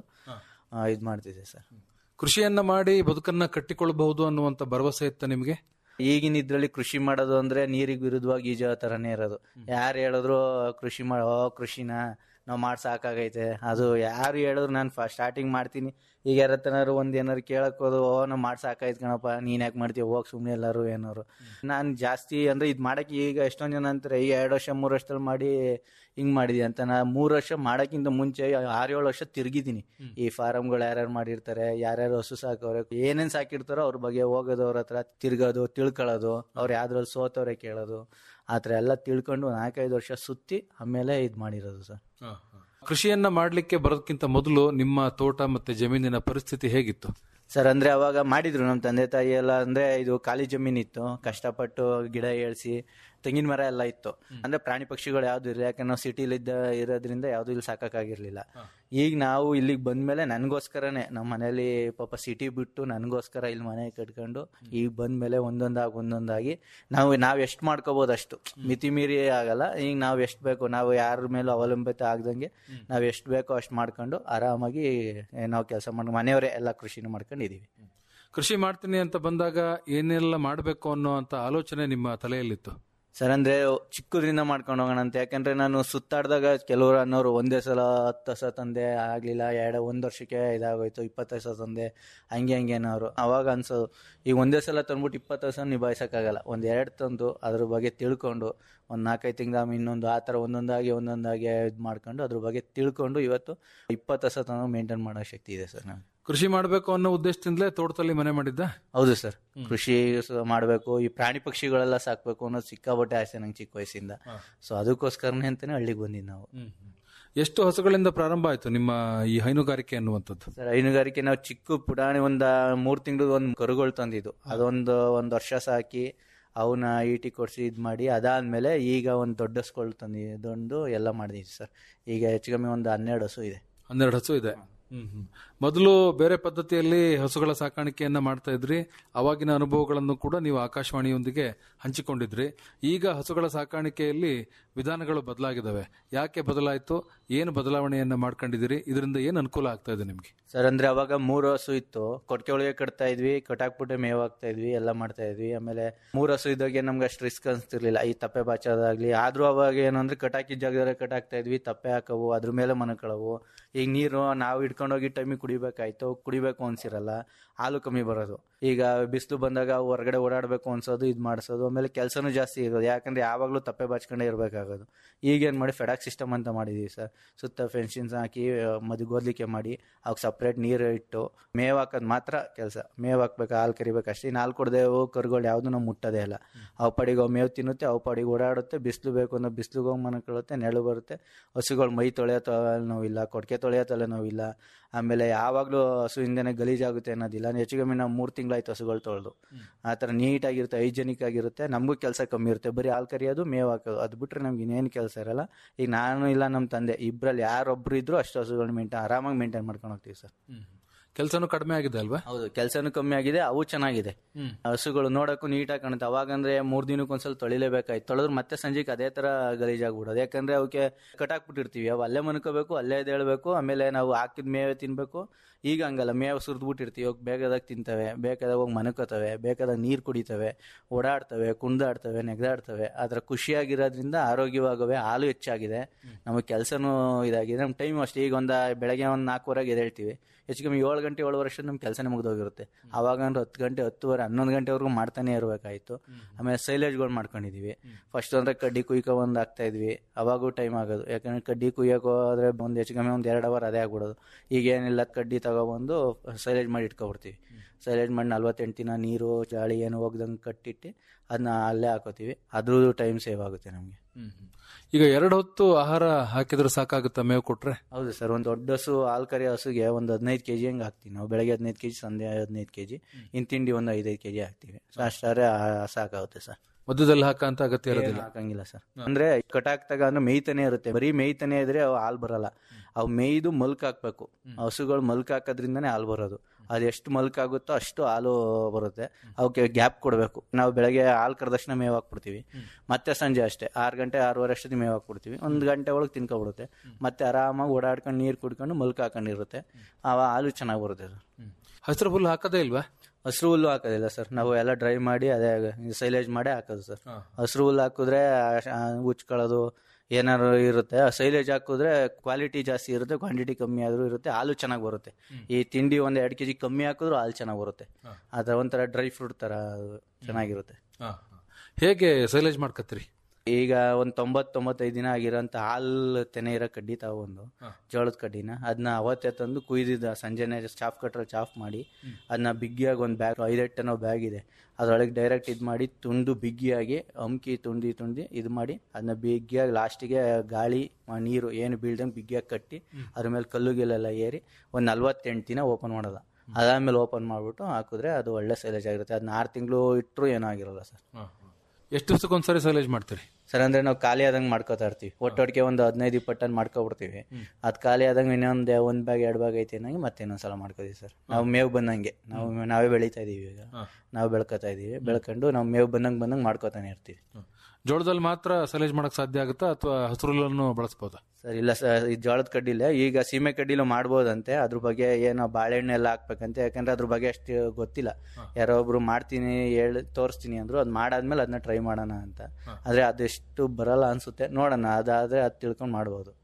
ಇದು ಮಾಡ್ತಿದ್ದೆ ಸರ್ ಕೃಷಿಯನ್ನ ಮಾಡಿ ಬದುಕನ್ನ ಕಟ್ಟಿಕೊಳ್ಳಬಹುದು ಅನ್ನುವಂತ ಭರವಸೆ ಇತ್ತ ನಿಮಗೆ ಈಗಿನ ಇದ್ರಲ್ಲಿ ಕೃಷಿ ಮಾಡೋದು ಅಂದ್ರೆ ನೀರಿಗೆ ವಿರುದ್ಧವಾಗಿ ಈಜೋ ಥರನೇ ಇರೋದು ಯಾರು ಹೇಳಿದ್ರು ಕೃಷಿ ಮಾಡ ಓ ಕೃಷಿನ ನಾವು ಮಾಡಿ ಸಾಕಾಗೈತೆ ಅದು ಯಾರು ಹೇಳಿದ್ರು ನಾನು ಫಸ್ಟ್ ಸ್ಟಾರ್ಟಿಂಗ್ ಮಾಡ್ತೀನಿ ಈಗ ಯಾರತ್ತನಾದ್ರು ಒಂದ್ ಏನಾರು ಕೇಳಕ್ ಹೋದು ಓ ನಾವು ಮಾಡಿ ಸಾಕಾಯ್ತು ಕಣಪ್ಪ ನೀನ್ ಯಾಕೆ ಮಾಡ್ತೀವಿ ಹೋಗ್ ಸುಮ್ಮನೆ ಎಲ್ಲರೂ ಏನಾರು ನಾನು ಜಾಸ್ತಿ ಅಂದ್ರೆ ಇದು ಮಾಡಕ್ಕೆ ಈಗ ಎಷ್ಟೊಂದು ಜನ ಅಂತಾರೆ ಈಗ ಎರಡು ವರ್ಷ ಮೂರು ವರ್ಷದಲ್ಲಿ ಮಾಡಿ ಹಿಂಗ್ ಮಾಡಿದ್ವಿ ಅಂತ ನಾ ಮೂರು ವರ್ಷ ಮಾಡಕ್ಕಿಂತ ಮುಂಚೆ ಆರು ಏಳು ವರ್ಷ ತಿರುಗಿದ್ದೀನಿ ಈ ಫಾರಮ್ಗಳು ಯಾರ್ಯಾರು ಮಾಡಿರ್ತಾರೆ ಯಾರ್ಯಾರು ಹಸು ಸಾಕವ್ರೆ ಏನೇನ್ ಸಾಕಿರ್ತಾರೋ ಅವ್ರ ಬಗ್ಗೆ ಹೋಗೋದು ಅವ್ರ ಹತ್ರ ತಿರ್ಗೋದು ತಿಳ್ಕೊಳ್ಳೋದು ಅವ್ರು ಯಾವ್ದ್ರಲ್ಲಿ ಸೋತವ್ರೆ ಕೇಳೋದು ಆ ಥರ ಎಲ್ಲ ತಿಳ್ಕೊಂಡು ನಾಲ್ಕೈದು ವರ್ಷ ಸುತ್ತಿ ಆಮೇಲೆ ಇದು ಮಾಡಿರೋದು ಸರ್ ಕೃಷಿಯನ್ನ ಮಾಡ್ಲಿಕ್ಕೆ ಬರೋದಕ್ಕಿಂತ ಮೊದಲು ನಿಮ್ಮ ತೋಟ ಮತ್ತೆ ಜಮೀನಿನ ಪರಿಸ್ಥಿತಿ ಹೇಗಿತ್ತು ಸರ್ ಅಂದ್ರೆ ಅವಾಗ ಮಾಡಿದ್ರು ನಮ್ಮ ತಂದೆ ತಾಯಿ ಎಲ್ಲ ಅಂದ್ರೆ ಇದು ಖಾಲಿ ಜಮೀನಿತ್ತು ಕಷ್ಟಪಟ್ಟು ಗಿಡ ಏಳ್ಸಿ ತೆಂಗಿನ ಮರ ಎಲ್ಲ ಇತ್ತು ಅಂದ್ರೆ ಪ್ರಾಣಿ ಪಕ್ಷಿಗಳು ಯಾವ್ದು ಇರಲಿ ಯಾಕಂದ್ರೆ ನಾವು ಸಿಟಿಲಿ ಇದ್ದ ಇರೋದ್ರಿಂದ ಯಾವ್ದು ಇಲ್ಲಿ ಸಾಕಾಗಿರ್ಲಿಲ್ಲ ಈಗ ನಾವು ಇಲ್ಲಿಗೆ ಬಂದ್ಮೇಲೆ ನನಗೋಸ್ಕರನೇ ನಮ್ಮ ಮನೇಲಿ ಪಾಪ ಸಿಟಿ ಬಿಟ್ಟು ನನಗೋಸ್ಕರ ಇಲ್ಲಿ ಮನೆ ಕಟ್ಕೊಂಡು ಈಗ ಬಂದ್ಮೇಲೆ ಒಂದೊಂದಾಗಿ ಒಂದೊಂದಾಗಿ ನಾವು ನಾವು ಎಷ್ಟು ಮಾಡ್ಕೋಬಹುದು ಅಷ್ಟು ಮಿತಿ ಮೀರಿ ಆಗಲ್ಲ ಈಗ ನಾವು ಎಷ್ಟು ಬೇಕು ನಾವು ಯಾರ ಮೇಲೂ ಅವಲಂಬಿತ ಆಗ್ದಂಗೆ ನಾವು ಎಷ್ಟು ಬೇಕೋ ಅಷ್ಟು ಮಾಡ್ಕೊಂಡು ಆರಾಮಾಗಿ ನಾವು ಕೆಲಸ ಮಾಡಿ ಮನೆಯವರೇ ಎಲ್ಲ ಕೃಷಿನ ಮಾಡ್ಕೊಂಡಿದೀವಿ ಕೃಷಿ ಮಾಡ್ತೀನಿ ಅಂತ ಬಂದಾಗ ಏನೆಲ್ಲ ಮಾಡಬೇಕು ಅನ್ನೋ ಅಂತ ಆಲೋಚನೆ ನಿಮ್ಮ ತಲೆಯಲ್ಲಿತ್ತು ಸರ್ ಅಂದ್ರೆ ಚಿಕ್ಕದ್ರಿಂದ ಮಾಡ್ಕೊಂಡು ಹೋಗೋಣ ಅಂತ ಯಾಕಂದ್ರೆ ನಾನು ಸುತ್ತಾಡ್ದಾಗ ಕೆಲವರು ಅನ್ನೋರು ಒಂದೇ ಸಲ ಹತ್ತು ಹಸ ತಂದೆ ಆಗ್ಲಿಲ್ಲ ಎರಡು ಒಂದ್ ವರ್ಷಕ್ಕೆ ಇದಾಗೋಯ್ತು ಇಪ್ಪತ್ತೈದು ಹಸ ತಂದೆ ಹಂಗೆ ಹಂಗೆ ಅನ್ನೋರು ಅವಾಗ ಅನ್ಸೋದು ಈಗ ಒಂದೇ ಸಲ ತಂದ್ಬಿಟ್ಟು ಇಪ್ಪತ್ತು ಹಸ ನಿಭಾಯಿಸಕ್ಕಾಗಲ್ಲ ಒಂದ್ ಎರಡು ತಂದು ಅದ್ರ ಬಗ್ಗೆ ತಿಳ್ಕೊಂಡು ಒಂದ್ ನಾಲ್ಕೈದು ತಿಂಗಳ ಇನ್ನೊಂದು ಆ ಥರ ಒಂದೊಂದಾಗಿ ಒಂದೊಂದಾಗಿ ಇದು ಮಾಡ್ಕೊಂಡು ಅದ್ರ ಬಗ್ಗೆ ತಿಳ್ಕೊಂಡು ಇವತ್ತು ಇಪ್ಪತ್ತು ಹಸ ತಂದು ಮೇಂಟೈನ್ ಮಾಡೋ ಶಕ್ತಿ ಇದೆ ಸರ್ ನಾನು ಕೃಷಿ ಮಾಡಬೇಕು ಅನ್ನೋ ಉದ್ದೇಶದಿಂದಲೇ ತೋಟದಲ್ಲಿ ಮನೆ ಮಾಡಿದ್ದ ಹೌದು ಸರ್ ಕೃಷಿ ಸ- ಮಾಡ್ಬೇಕು ಈ ಪ್ರಾಣಿ ಪಕ್ಷಿಗಳೆಲ್ಲ ಸಾಕ್ಬೇಕು ಅನ್ನೋದು ಸಿಕ್ಕಾಪಟ್ಟೆ ಆಸೆ ನಂಗೆ ಚಿಕ್ಕ ವಯಸ್ಸಿಂದ ಸೊ ಅದಕ್ಕೋಸ್ಕರನೇ ಅಂತಾನೆ ಹಳ್ಳಿಗೆ ಬಂದಿದ್ದು ನಾವು ಎಷ್ಟು ಹಸುಗಳಿಂದ ಪ್ರಾರಂಭ ಆಯ್ತು ನಿಮ್ಮ ಈ ಹೈನುಗಾರಿಕೆ ಅನ್ನುವಂಥದ್ದು ಸರ್ ಹೈನುಗಾರಿಕೆ ನಾವು ಚಿಕ್ಕ ಪುಟಾಣಿ ಒಂದ ಮೂರ್ ತಿಂಗಳು ಒಂದ್ ಕರುಗಳು ತಂದಿದ್ದು ಅದೊಂದು ಒಂದ್ ವರ್ಷ ಸಾಕಿ ಅವನ್ನ ಈಟಿ ಕೊಡ್ಸಿ ಇದ್ ಮಾಡಿ ಅದಾದ್ಮೇಲೆ ಈಗ ಒಂದ್ ದೊಡ್ಡ ಹಸ್ಗಳು ತಂದಿದ್ದೊಂದು ಎಲ್ಲ ಮಾಡಿದೀವಿ ಸರ್ ಈಗ ಹೆಚ್ಚು ಕಮ್ಮಿ ಒಂದು ಹನ್ನೆರಡು ಹಸು ಇದೆ ಹನ್ನೆರಡು ಹಸು ಇದೆ ಮೊದಲು ಬೇರೆ ಪದ್ಧತಿಯಲ್ಲಿ ಹಸುಗಳ ಸಾಕಾಣಿಕೆಯನ್ನ ಮಾಡ್ತಾ ಇದ್ರಿ ಅವಾಗಿನ ಅನುಭವಗಳನ್ನು ಕೂಡ ನೀವು ಆಕಾಶವಾಣಿಯೊಂದಿಗೆ ಹಂಚಿಕೊಂಡಿದ್ರಿ ಈಗ ಹಸುಗಳ ಸಾಕಾಣಿಕೆಯಲ್ಲಿ ವಿಧಾನಗಳು ಬದಲಾಗಿದ್ದಾವೆ ಯಾಕೆ ಬದಲಾಯಿತು ಏನು ಬದಲಾವಣೆಯನ್ನ ಮಾಡ್ಕೊಂಡಿದ್ದೀರಿ ಇದರಿಂದ ಏನು ಅನುಕೂಲ ಆಗ್ತಾ ಇದೆ ನಿಮ್ಗೆ ಸರ್ ಅಂದ್ರೆ ಅವಾಗ ಮೂರು ಹಸು ಇತ್ತು ಕೊಟ್ಟಿಗೆ ಒಳಗೆ ಕಟ್ತಾ ಇದ್ವಿ ಕಟಾಕ್ಬಿಟ್ಟೆ ಮೇವ್ ಹಾಕ್ತಾ ಇದ್ವಿ ಎಲ್ಲ ಮಾಡ್ತಾ ಇದ್ವಿ ಆಮೇಲೆ ಮೂರು ಹಸು ಇದ್ದಾಗೆ ನಮ್ಗೆ ಅಷ್ಟು ರಿಸ್ಕ್ ಅನ್ಸ್ತಿರ್ಲಿಲ್ಲ ಈ ತಪ್ಪೆ ಬಾಚೋದಾಗ್ಲಿ ಆದ್ರೂ ಅವಾಗ ಏನಂದ್ರೆ ಕಟಾಕಿ ಜಾಗದಲ್ಲಿ ಕಟಾಕ್ತಾ ಇದ್ವಿ ತಪ್ಪೆ ಹಾಕವು ಅದ್ರ ಮೇಲೆ ಮನಕಳವು ಈಗ ನೀರು ನಾವು ಹಿಡ್ಕೊಂಡೋಗಿ ಟೈಮಿಗೆ ಕುಡಿಬೇಕಾಯ್ತು ಕುಡಿಬೇಕು ಅನ್ಸಿರಲ್ಲ ಹಾಲು ಕಮ್ಮಿ ಬರೋದು ಈಗ ಬಿಸಿಲು ಬಂದಾಗ ಹೊರಗಡೆ ಓಡಾಡಬೇಕು ಅನ್ಸೋದು ಇದು ಮಾಡಿಸೋದು ಆಮೇಲೆ ಕೆಲಸನೂ ಜಾಸ್ತಿ ಇರೋದು ಯಾಕಂದ್ರೆ ಯಾವಾಗಲೂ ತಪ್ಪೆ ಬಾಚ್ಕೊಂಡೇ ಇರಬೇಕಾಗೋದು ಈಗೇನು ಮಾಡಿ ಫೆಡಾಕ್ ಸಿಸ್ಟಮ್ ಅಂತ ಮಾಡಿದೀವಿ ಸರ್ ಸುತ್ತ ಫೆನ್ಸಿನ್ಸ್ ಹಾಕಿ ಮದ್ದು ಗೋದ್ಲಿಕ್ಕೆ ಮಾಡಿ ಅವಕ್ಕೆ ಸಪ್ರೇಟ್ ನೀರು ಇಟ್ಟು ಮೇವ್ ಹಾಕೋದು ಮಾತ್ರ ಕೆಲಸ ಮೇವ್ ಹಾಕ್ಬೇಕು ಹಾಲು ಕರಿಬೇಕು ಅಷ್ಟೇ ಇನ್ನು ಹಾಲು ಕೊಡದೇವು ಕರುಗಳು ಯಾವುದು ನಾವು ಮುಟ್ಟೋದೇ ಇಲ್ಲ ಅವು ಪಾಡಿಗೆ ಅವು ಮೇವು ತಿನ್ನುತ್ತೆ ಅವು ಪಾಡಿಗೆ ಓಡಾಡುತ್ತೆ ಬಿಸಿಲು ಬೇಕು ಅಂದ್ರೆ ಬಿಸಿಲಿಗೆ ಹೋಗಿ ಮನಕೊಳ್ಳುತ್ತೆ ನೆರಳು ಬರುತ್ತೆ ಹಸುಗಳು ಮೈ ತೊಳೆಯೋ ತಲೆ ನೋವಿಲ್ಲ ಕೊಡ್ಕೆ ತೊಳೆಯೋ ತಲೆ ನೋವಿಲ್ಲ ಆಮೇಲೆ ಯಾವಾಗಲೂ ಹಸುವಿಂದನೇ ಗಲೀಜಾಗುತ್ತೆ ಅನ್ನೋದಿಲ್ಲ ಹೆಚ್ಚು ಕಮ್ಮಿ ನಾವು ಮೂರು ತಿಂಗಳಾಯ್ತು ಹಸುಗಳು ತೊಳೆದು ಆ ಥರ ನೀಟಾಗಿರುತ್ತೆ ಹೈಜೆನಿಕ್ ಆಗಿರುತ್ತೆ ನಮಗೂ ಕೆಲಸ ಕಮ್ಮಿ ಇರುತ್ತೆ ಬರೀ ಹಾಲು ಕರಿಯೋದು ಮೇವು ಹಾಕೋದು ಅದು ಬಿಟ್ರೆ ನಮ್ಗೆ ಇನ್ನೇನು ಕೆಲಸ ಇರಲ್ಲ ಈಗ ನಾನು ಇಲ್ಲ ನಮ್ಮ ತಂದೆ ಇಬ್ಬರಲ್ಲಿ ಯಾರೊಬ್ರು ಇದ್ರು ಅಷ್ಟು ಹಸುಗಳು ಮೇಂಟೈನ್ ಆರಾಮಾಗಿ ಮೇಂಟೈನ್ ಮಾಡ್ಕೊಂಡು ಹೋಗ್ತೀವಿ ಸರ್ ಕೆಲಸನೂ ಕಡಿಮೆ ಆಗಿದೆ ಅಲ್ವಾ ಹೌದು ಕೆಲಸನೂ ಕಮ್ಮಿ ಆಗಿದೆ ಅವು ಚೆನ್ನಾಗಿದೆ ಹಸುಗಳು ನೋಡಕ್ಕೂ ನೀಟಾಗಿ ಕಾಣುತ್ತೆ ಅವಾಗಂದ್ರೆ ಮೂರ್ ದಿನಕ್ಕೆ ಒಂದ್ಸಲ ತೊಳಿಲೇಬೇಕಾಯ್ತು ತೊಳೆದ್ರೆ ಮತ್ತೆ ಸಂಜೆಗೆ ಅದೇ ತರ ಗಲೀಜಾಗ್ಬಿಡೋದು ಯಾಕಂದ್ರೆ ಅವಕ್ಕೆ ಕಟಾಕ್ಬಿಟ್ಟಿರ್ತೀವಿ ಅವು ಅಲ್ಲೇ ಮನ್ಕೋಬೇಕು ಅಲ್ಲೇ ಎದ್ದೇಳ್ಬೇಕು ಆಮೇಲೆ ನಾವು ಹಾಕಿದ ಮೇವೆ ತಿನ್ಬೇಕು ಈಗ ಹಂಗಲ್ಲ ಮೇವು ಸುರಿದ್ಬಿಟ್ಟಿರ್ತೀವಿ ಹೋಗಿ ಬೇಕಾದಾಗ ತಿಂತವೆ ಬೇಕಾದಾಗ ಹೋಗಿ ಮನ್ಕೋತವೆ ಬೇಕಾದಾಗ ನೀರು ಕುಡಿತವೆ ಓಡಾಡ್ತವೆ ಕುಣ್ದಾಡ್ತವೆ ನೆಗದಾಡ್ತವೆ ಅದರ ಖುಷಿಯಾಗಿರೋದ್ರಿಂದ ಆರೋಗ್ಯವಾಗವೆ ಹಾಲು ಹೆಚ್ಚಾಗಿದೆ ನಮಗೆ ಕೆಲಸನೂ ಇದಾಗಿದೆ ನಮ್ಮ ಟೈಮ್ ಅಷ್ಟೇ ಈಗ ಒಂದು ಬೆಳಗ್ಗೆ ಒಂದು ನಾಲ್ಕೂವರೆಗೆ ಎದ್ದೇಳ್ತೀವಿ ಹೆಚ್ಚು ಕಮ್ಮಿ ಏಳು ಗಂಟೆ ಏಳು ವರ್ಷ ನಮ್ಮ ಕೆಲಸನೇ ಮುಗಿದೋಗಿರುತ್ತೆ ಅವಾಗ ಅಂದ್ರೆ ಹತ್ತು ಗಂಟೆ ಹತ್ತುವರೆ ಹನ್ನೊಂದು ಗಂಟೆವರೆಗೂ ಮಾಡ್ತಾನೆ ಇರಬೇಕಾಯ್ತು ಆಮೇಲೆ ಸೈಲೇಜ್ಗಳು ಮಾಡ್ಕೊಂಡಿದೀವಿ ಫಸ್ಟ್ ಅಂದ್ರೆ ಕಡ್ಡಿ ಕುಯ್ಕೊ ಒಂದು ಹಾಕ್ತಾ ಇದ್ವಿ ಅವಾಗೂ ಟೈಮ್ ಆಗೋದು ಯಾಕಂದ್ರೆ ಕಡ್ಡಿ ಕುಯ್ಯಕ್ಕೆ ಹೋದ್ರೆ ಒಂದು ಹೆಚ್ಚು ಕಮ್ಮಿ ಒಂದು ಎರಡು ಅವರ್ ಅದೇ ಆಗ್ಬಿಡೋದು ಈಗ ಏನಿಲ್ಲ ಕಡ್ಡಿ ತಗೊಬಂದು ಸೈಲೇಜ್ ಮಾಡಿ ಇಟ್ಕೊಬಿಡ್ತೀವಿ ಸೈಲೇಜ್ ಮಾಡಿ ನಲ್ವತ್ತೆಂಟು ದಿನ ನೀರು ಗಾಳಿ ಏನು ಹೋಗ್ದಂಗೆ ಕಟ್ಟಿಟ್ಟು ಅದನ್ನ ಅಲ್ಲೇ ಹಾಕೋತೀವಿ ಅದ್ರದ್ದು ಟೈಮ್ ಸೇವ್ ಆಗುತ್ತೆ ನಮಗೆ ಈಗ ಎರಡು ಹೊತ್ತು ಆಹಾರ ಹಾಕಿದ್ರೆ ಸಾಕಾಗುತ್ತಾ ಮೇವು ಕೊಟ್ರೆ ಹೌದು ಸರ್ ಒಂದು ದೊಡ್ಡ ಹಸು ಹಾಲು ಕರಿ ಹಸುಗೆ ಒಂದು ಹದಿನೈದು ಕೆಜಿ ಹಂಗೆ ಹಾಕ್ತೀವಿ ನಾವು ಬೆಳಗ್ಗೆ ಹದಿನೈದು ಕೆಜಿ ಸಂಜೆ ಹದಿನೈದು ಕೆಜಿ ಇನ್ ತಿಂಡಿ ಒಂದು ಐದೈದು ಕೆಜಿ ಹಾಕ್ತೀವಿ ಅಷ್ಟಾದ್ರೆ ಆ- ಸಾಕಾಗುತ್ತೆ ಸರ್ ಮಧ್ಯದಲ್ಲಿ ಹಾಕಂತ ಅಗತ್ಯ ಇರೋದಿಲ್ಲ ಏನು ಹಾಕಂಗಿಲ್ಲ ಸರ್ ಅಂದ್ರೆ ಕಟಾಕ್ತಾಗ ಅಂದ್ರೆ ಮೇಯ್ತಾನೆ ಇರುತ್ತೆ ಬರೀ ಮೇಯ್ತಾನೆ ಇದ್ರೆ ಅವು ಹಾಲು ಬರಲ್ಲ ಅವು ಮೇಯ್ದು ಮಲ್ಕ್ ಹಾಕ್ಬೇಕು ಹಸುಗಳು ಮಲ್ಕ್ ಹಾಕೋದ್ರಿಂದನೇ ಹಾಲು ಬರೋದು ಅದು ಎಷ್ಟು ಮಲ್ಕ್ ಆಗುತ್ತೋ ಅಷ್ಟು ಹಾಲು ಬರುತ್ತೆ ಅವಕ್ಕೆ ಗ್ಯಾಪ್ ಕೊಡಬೇಕು ನಾವು ಬೆಳಗ್ಗೆ ಹಾಲು ಕರೆದಕ್ಷಣ ಮೇವು ಹಾಕ್ಬಿಡ್ತೀವಿ ಮತ್ತೆ ಸಂಜೆ ಅಷ್ಟೇ ಆರು ಗಂಟೆ ಆರೂವರೆ ಅಷ್ಟೊತ್ತಿಗೆ ಮೇವು ಹಾಕ್ಬಿಡ್ತೀವಿ ಒಂದು ಗಂಟೆ ಒಳಗೆ ತಿನ್ಕೊಬಿಡುತ್ತೆ ಮತ್ತೆ ಆರಾಮಾಗಿ ಓಡಾಡ್ಕೊಂಡು ನೀರು ಕುಡ್ಕೊಂಡು ಮಲ್ಕ್ ಹಾಕೊಂಡಿರುತ್ತೆ ಆ ಹಾಲು ಚೆನ್ನಾಗಿ ಬರುತ್ತೆ ಸರ್ ಹಸಿರು ಹುಲ್ಲು ಹಾಕದೇ ಇಲ್ವಾ ಹಸಿರು ಹುಲ್ಲು ಹಾಕೋದಿಲ್ಲ ಸರ್ ನಾವು ಎಲ್ಲ ಡ್ರೈ ಮಾಡಿ ಅದೇ ಸೈಲೇಜ್ ಮಾಡಿ ಹಾಕೋದು ಸರ್ ಹಸಿರು ಹುಲ್ಲು ಹಾಕಿದ್ರೆ ಉಚ್ಕೊಳ್ಳೋದು ಏನಾದ್ರು ಇರುತ್ತೆ ಸೈಲೇಜ್ ಹಾಕಿದ್ರೆ ಕ್ವಾಲಿಟಿ ಜಾಸ್ತಿ ಇರುತ್ತೆ ಕ್ವಾಂಟಿಟಿ ಕಮ್ಮಿ ಆದ್ರೂ ಇರುತ್ತೆ ಹಾಲು ಚೆನ್ನಾಗಿ ಬರುತ್ತೆ ಈ ತಿಂಡಿ ಒಂದ್ ಎರಡು ಕೆಜಿ ಕಮ್ಮಿ ಹಾಕಿದ್ರು ಹಾಲು ಚೆನ್ನಾಗಿ ಬರುತ್ತೆ ಆ ಥರ ಒಂಥರ ಡ್ರೈ ಫ್ರೂಟ್ ತರ ಅದು ಚೆನ್ನಾಗಿರುತ್ತೆ ಹೇಗೆ ಸೈಲೇಜ್ ಮಾಡ್ಕತ್ತೀರಿ ಈಗ ಒಂದ್ ತೊಂಬತ್ ತೊಂಬತ್ತೈದು ದಿನ ಆಗಿರೋಂಥ ಹಾಲು ತೆನೆ ಇರೋ ಕಡ್ಡಿ ತಗೊಂಡು ಜೋಳದ ಕಡ್ಡಿನ ಅದನ್ನ ಅವತ್ತೇ ತಂದು ಕುಯ್ದಿದ್ದ ಸಂಜೆನೆ ಚಾಫ್ ಕಟ್ರಲ್ಲಿ ಚಾಫ್ ಮಾಡಿ ಅದನ್ನ ಬಿಗ್ಗಿಯಾಗಿ ಒಂದು ಬ್ಯಾಗ್ ಐದೆಟ್ಟನೋ ಬ್ಯಾಗ್ ಇದೆ ಅದ್ರೊಳಗೆ ಡೈರೆಕ್ಟ್ ಇದು ಮಾಡಿ ತುಂಡು ಬಿಗ್ಗಿಯಾಗಿ ಅಮ್ಕಿ ತುಂಡಿ ತುಂಡಿ ಇದು ಮಾಡಿ ಅದನ್ನ ಬಿಗ್ಗಿಯಾಗಿ ಲಾಸ್ಟಿಗೆ ಗಾಳಿ ಆ ನೀರು ಏನು ಬೀಳ್ದಂಗೆ ಬಿಗ್ಗಿಯಾಗಿ ಕಟ್ಟಿ ಅದ್ರ ಮೇಲೆ ಕಲ್ಲುಗಿಲೆಲ್ಲ ಏರಿ ಒಂದು ನಲ್ವತ್ತೆಂಟು ದಿನ ಓಪನ್ ಮಾಡೋದ ಅದಾದ್ಮೇಲೆ ಓಪನ್ ಮಾಡ್ಬಿಟ್ಟು ಹಾಕಿದ್ರೆ ಅದು ಒಳ್ಳೆ ಸೈಲೇಜ್ ಆಗಿರುತ್ತೆ ಅದನ್ನ ಆರು ತಿಂಗಳು ಇಟ್ಟರು ಏನೂ ಆಗಿರಲ್ಲ ಸರ್ ಎಷ್ಟು ದಿವಸಕ್ಕೊಂದ್ಸರಿ ಸೈಲೇಜ್ ಮಾಡ್ತೀರಿ ಸರ್ ಅಂದ್ರೆ ನಾವು ಖಾಲಿ ಆದಂಗೆ ಮಾಡ್ಕೋತಾ ಇರ್ತೀವಿ ಒಟ್ಟೊಟ್ಟಿಗೆ ಒಂದು ಹದಿನೈದು ಇಪ್ಪತ್ತು ಟನ್ ಮಾಡ್ಕೊಬಿಡ್ತೀವಿ ಅದು ಖಾಲಿ ಆದಂಗೆ ಇನ್ನೊಂದು ಒಂದು ಬ್ಯಾಗ್ ಎರಡು ಬ್ಯಾಗ್ ಐತಿ ಅನ್ನಂಗೆ ಮತ್ತೆ ಇನ್ನೊಂದ್ಸಲ ಮಾಡ್ಕೋತೀವಿ ಸರ್ ನಾವು ಮೇವು ಬಂದಂಗೆ ನಾವು ನಾವೇ ಬೆಳೀತಾ ಇದೀವಿ ಈಗ ನಾವು ಬೆಳ್ಕೊತಾ ಇದೀವಿ ಬೆಳ್ಕೊಂಡು ನಾವು ಮೇವು ಬಂದಂಗೆ ಬಂದಂಗೆ ಮಾಡ್ಕೋತಾನೆ ಇರ್ತೀವಿ ಜೋಳದಲ್ಲಿ ಮಾತ್ರ ಸೈಲೇಜ್ ಮಾಡಕ್ ಸಾಧ್ಯ ಆಗುತ್ತಾ ಅಥವಾ ಹಸಿರುಲ್ಲನ್ನು ಬಳಸ್ಬೋದಾ ಸರ್ ಇಲ್ಲ ಸರ್ ಈ ಜೋಳದ ಕಡ್ಡಿಲೆ ಈಗ ಸೀಮೆ ಕಡ್ಡಿಲು ಮಾಡ್ಬೋದಂತೆ ಅದ್ರ ಬಗ್ಗೆ ಏನೋ ಬಾಳೆಹಣ್ಣು ಎಲ್ಲ ಹಾಕ್ಬೇಕಂತೆ ಯಾಕಂದ್ರೆ ಅದ್ರ ಬಗ್ಗೆ ಅಷ್ಟು ಗೊತ್ತಿಲ್ಲ ಯಾರೋ ಒಬ್ರು ಮಾಡ್ತೀನಿ ಹೇಳಿ ತೋರಿಸ್ತೀನಿ ಅಂದ್ರು ಅದು ಮಾಡಾದ್ಮೇಲೆ ಅದನ್ನ ಟ್ರೈ ಮಾಡೋಣ ಅಂತ ಆದ್ರೆ ಅದೆಷ್ಟು ಬರಲ್ಲ ಅನ್ಸುತ್ತೆ ನೋಡೋಣ ಅದಾದ್ರೆ ಅದು ತಿಳ್ಕೊಂಡು ಮಾಡ್ಬೋದು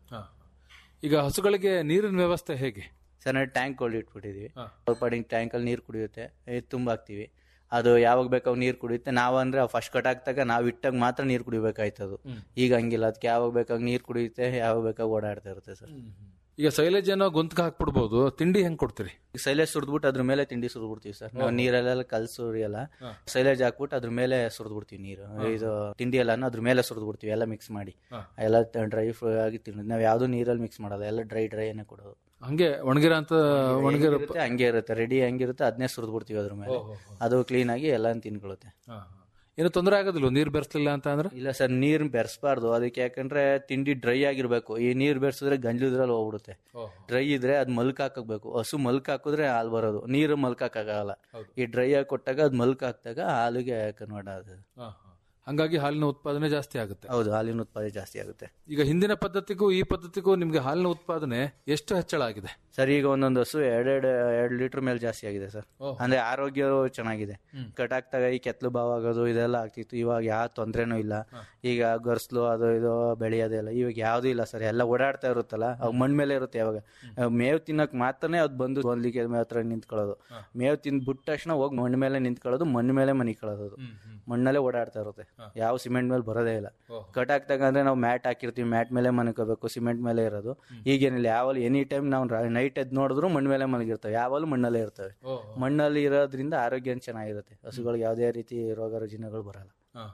ಈಗ ಹಸುಗಳಿಗೆ ನೀರಿನ ವ್ಯವಸ್ಥೆ ಹೇಗೆ ಸರ್ ನಾವು ಟ್ಯಾಂಕ್ ಕೊಂಡು ಇಟ್ಬಿಟ್ಟಿದೀವಿ ಸ್ವಲ್ಪ ಟ್ಯಾಂಕಲ್ಲಿ ನೀರು ಕುಡಿಯುತ್ತೆ ಇದು ತುಂಬ ಹಾಕ್ತಿವಿ ಅದು ಯಾವಾಗ ಬೇಕಾಗ ನೀರು ಕುಡಿಯುತ್ತೆ ನಾವು ಅಂದ್ರೆ ಫಸ್ಟ್ ಕಟ್ ಹಾಕ್ದಾಗ ನಾವು ಇಟ್ಟಾಗ ಮಾತ್ರ ನೀರು ಕುಡಿಬೇಕಾಯ್ತದು ಈಗ ಹಂಗಿಲ್ಲ ಅದಕ್ಕೆ ಯಾವಾಗ ಬೇಕಾಗ ನೀರು ಕುಡಿಯುತ್ತೆ ಯಾವಾಗ ಬೇಕಾಗ ಓಡಾಡ್ತಾ ಇರುತ್ತೆ ಸರ್ ಈಗ ಸೈಲೇಜ್ ಏನೋ ಗೊಂತ್ಕ ಹಾಕ್ಬಿಡ್ಬೋದು ತಿಂಡಿ ಹೆಂಗ್ ಕೊಡ್ತೀರಿ ಈಗ ಸೈಲೇಜ್ ಸುರಿದ್ಬಿಟ್ಟು ಅದ್ರ ಮೇಲೆ ತಿಂಡಿ ಸುರಿದ್ಬಿಡ್ತೀವಿ ಸರ್ ನಾವು ನೀರಲ್ಲೆಲ್ಲ ಕಲ್ ಸುರಿಯಲ್ಲ ಸೈಲೇಜ್ ಹಾಕ್ಬಿಟ್ಟು ಅದ್ರ ಮೇಲೆ ಸುರಿದ್ಬಿಡ್ತೀವಿ ನೀರು ಇದು ತಿಂಡಿ ಎಲ್ಲ ಅದ್ರ ಮೇಲೆ ಸುರಿದ್ಬಿಡ್ತೀವಿ ಎಲ್ಲ ಮಿಕ್ಸ್ ಮಾಡಿ ಎಲ್ಲ ಡ್ರೈ ಫ್ರೈ ಆಗಿ ತಿನ್ನೋದು ನಾವು ಯಾವ್ದು ನೀರಲ್ಲಿ ಮಿಕ್ಸ್ ಮಾಡಲ್ಲ ಎಲ್ಲ ಡ್ರೈ ಡ್ರೈನೇ ಕೊಡೋದು ಹಂಗೆ ಒಣಗಿರ ಅಂತ ಒಣಗಿರ ಇರುತ್ತೆ, ಹಂಗೆ ಇರುತ್ತೆ ರೆಡಿ ಹೆಂಗಿರುತ್ತೆ ಅದನ್ನೇ ಸುರಿದ್ಬಿಡ್ತೀವಿ ಅದ್ರ ಮೇಲೆ ಅದು ಕ್ಲೀನ್ ಆಗಿ ಎಲ್ಲ ತಿನ್ಕೊಳ್ಳುತ್ತೆ ಏನು ತೊಂದರೆ ಆಗೋದಿಲ್ಲ ನೀರು ಬೆರೆಸ್ಲಿಲ್ಲ ಅಂತ ಅಂದ್ರೆ ಇಲ್ಲ ಸರ್ ನೀರ್ ಬೆರೆಸಬಾರ್ದು ಅದಕ್ಕೆ ಯಾಕಂದ್ರೆ ತಿಂಡಿ ಡ್ರೈ ಆಗಿರ್ಬೇಕು ಈ ನೀರ್ ಬೆರೆಸಿದ್ರೆ ಗಂಜಲದ್ರಲ್ಲಿ ಹೋಗ್ಬಿಡುತ್ತೆ ಡ್ರೈ ಇದ್ರೆ ಅದ್ ಮಲ್ಕ್ ಹಾಕಬೇಕು ಹಸು ಮಲ್ಕ್ ಹಾಕಿದ್ರೆ ಹಾಲು ಬರೋದು ನೀರು ಮಲ್ಕ್ ಹಾಕಕ್ಕಾಗಲ್ಲ ಈ ಡ್ರೈ ಆಗಿ ಕೊಟ್ಟಾಗ ಅದ್ ಮಲ್ಕ್ ಹಾಕ್ದಾಗ ಹಾಲಿಗೆ ಕನ್ವರ್ಟ್ ಆಗುತ್ತೆ ಹಂಗಾಗಿ ಹಾಲಿನ ಉತ್ಪಾದನೆ ಜಾಸ್ತಿ ಆಗುತ್ತೆ ಹೌದು ಹಾಲಿನ ಉತ್ಪಾದನೆ ಜಾಸ್ತಿ ಆಗುತ್ತೆ ಈಗ ಹಿಂದಿನ ಪದ್ಧತಿಗೂ ಈ ಪದ್ಧತಿಗೂ ನಿಮ್ಗೆ ಹಾಲಿನ ಉತ್ಪಾದನೆ ಎಷ್ಟು ಹೆಚ್ಚಳ ಆಗಿದೆ ಸರ್ ಈಗ ಒಂದೊಂದು ಹಸು ಎರಡೆರಡು ಎರಡು ಲೀಟರ್ ಮೇಲೆ ಜಾಸ್ತಿ ಆಗಿದೆ ಸರ್ ಅಂದ್ರೆ ಆರೋಗ್ಯ ಚೆನ್ನಾಗಿದೆ ಕಟಾಕ್ತಾಗ ಈ ಕೆತ್ಲು ಬಾವ್ ಆಗೋದು ಇದೆಲ್ಲ ಆಗ್ತಿತ್ತು ಇವಾಗ ಯಾವ ತೊಂದ್ರೆನೂ ಇಲ್ಲ ಈಗ ಗರ್ಸ್ಲು ಅದು ಇದು ಬೆಳೆಯೋದೆಲ್ಲ ಇವಾಗ ಯಾವ್ದು ಇಲ್ಲ ಸರ್ ಎಲ್ಲ ಓಡಾಡ್ತಾ ಇರುತ್ತಲ್ಲ ಅವ್ ಮಣ್ ಮೇಲೆ ಇರುತ್ತೆ ಯಾವಾಗ ಮೇವ್ ತಿನ್ನಕ್ ಮಾತ್ರನೇ ಅದ್ ಬಂದು ಒಂದ್ಲಿಕ್ಕೆ ಹತ್ರ ನಿಂತ್ಕೊಳ್ಳೋದು ಮೇವ್ ತಿಂದ್ ಬಿಟ್ಟ ತಕ್ಷಣ ಹೋಗಿ ಮಣ್ಣು ಮೇಲೆ ನಿಂತ್ಕೊಳ್ಳೋದು ಮಣ್ಣು ಮೇಲೆ ಮನಿಕೊಳ್ಳೋದು ಅದು ಮಣ್ಣಲ್ಲೇ ಓಡಾಡ್ತಾ ಇರುತ್ತೆ ಯಾವ ಸಿಮೆಂಟ್ ಮೇಲೆ ಬರೋದೇ ಇಲ್ಲ ಕಟ್ ಹಾಕ್ದಾಗ ಅಂದ್ರೆ ನಾವು ಮ್ಯಾಟ್ ಹಾಕಿರ್ತೀವಿ ಮ್ಯಾಟ್ ಮೇಲೆ ಮನ್ಕೋಬೇಕು ಸಿಮೆಂಟ್ ಮೇಲೆ ಇರೋದು ಈಗೇನಿಲ್ಲ ಯಾವಲ್ಲಿ ಎನಿ ಟೈಮ್ ನಾವು ನೈಟ್ ಎದ್ದು ನೋಡಿದ್ರು ಮಣ್ಣು ಮೇಲೆ ಮಲಗಿರ್ತವೆ ಯಾವಾಗಲೂ ಮಣ್ಣಲ್ಲೇ ಇರ್ತವೆ ಮಣ್ಣಲ್ಲಿ ಇರೋದ್ರಿಂದ ಆರೋಗ್ಯ ಚೆನ್ನಾಗಿರುತ್ತೆ ಹಸುಗಳಿಗೆ ಯಾವುದೇ ರೀತಿ ರೋಗ ರುಜಿನಗಳು ಬರಲ್ಲ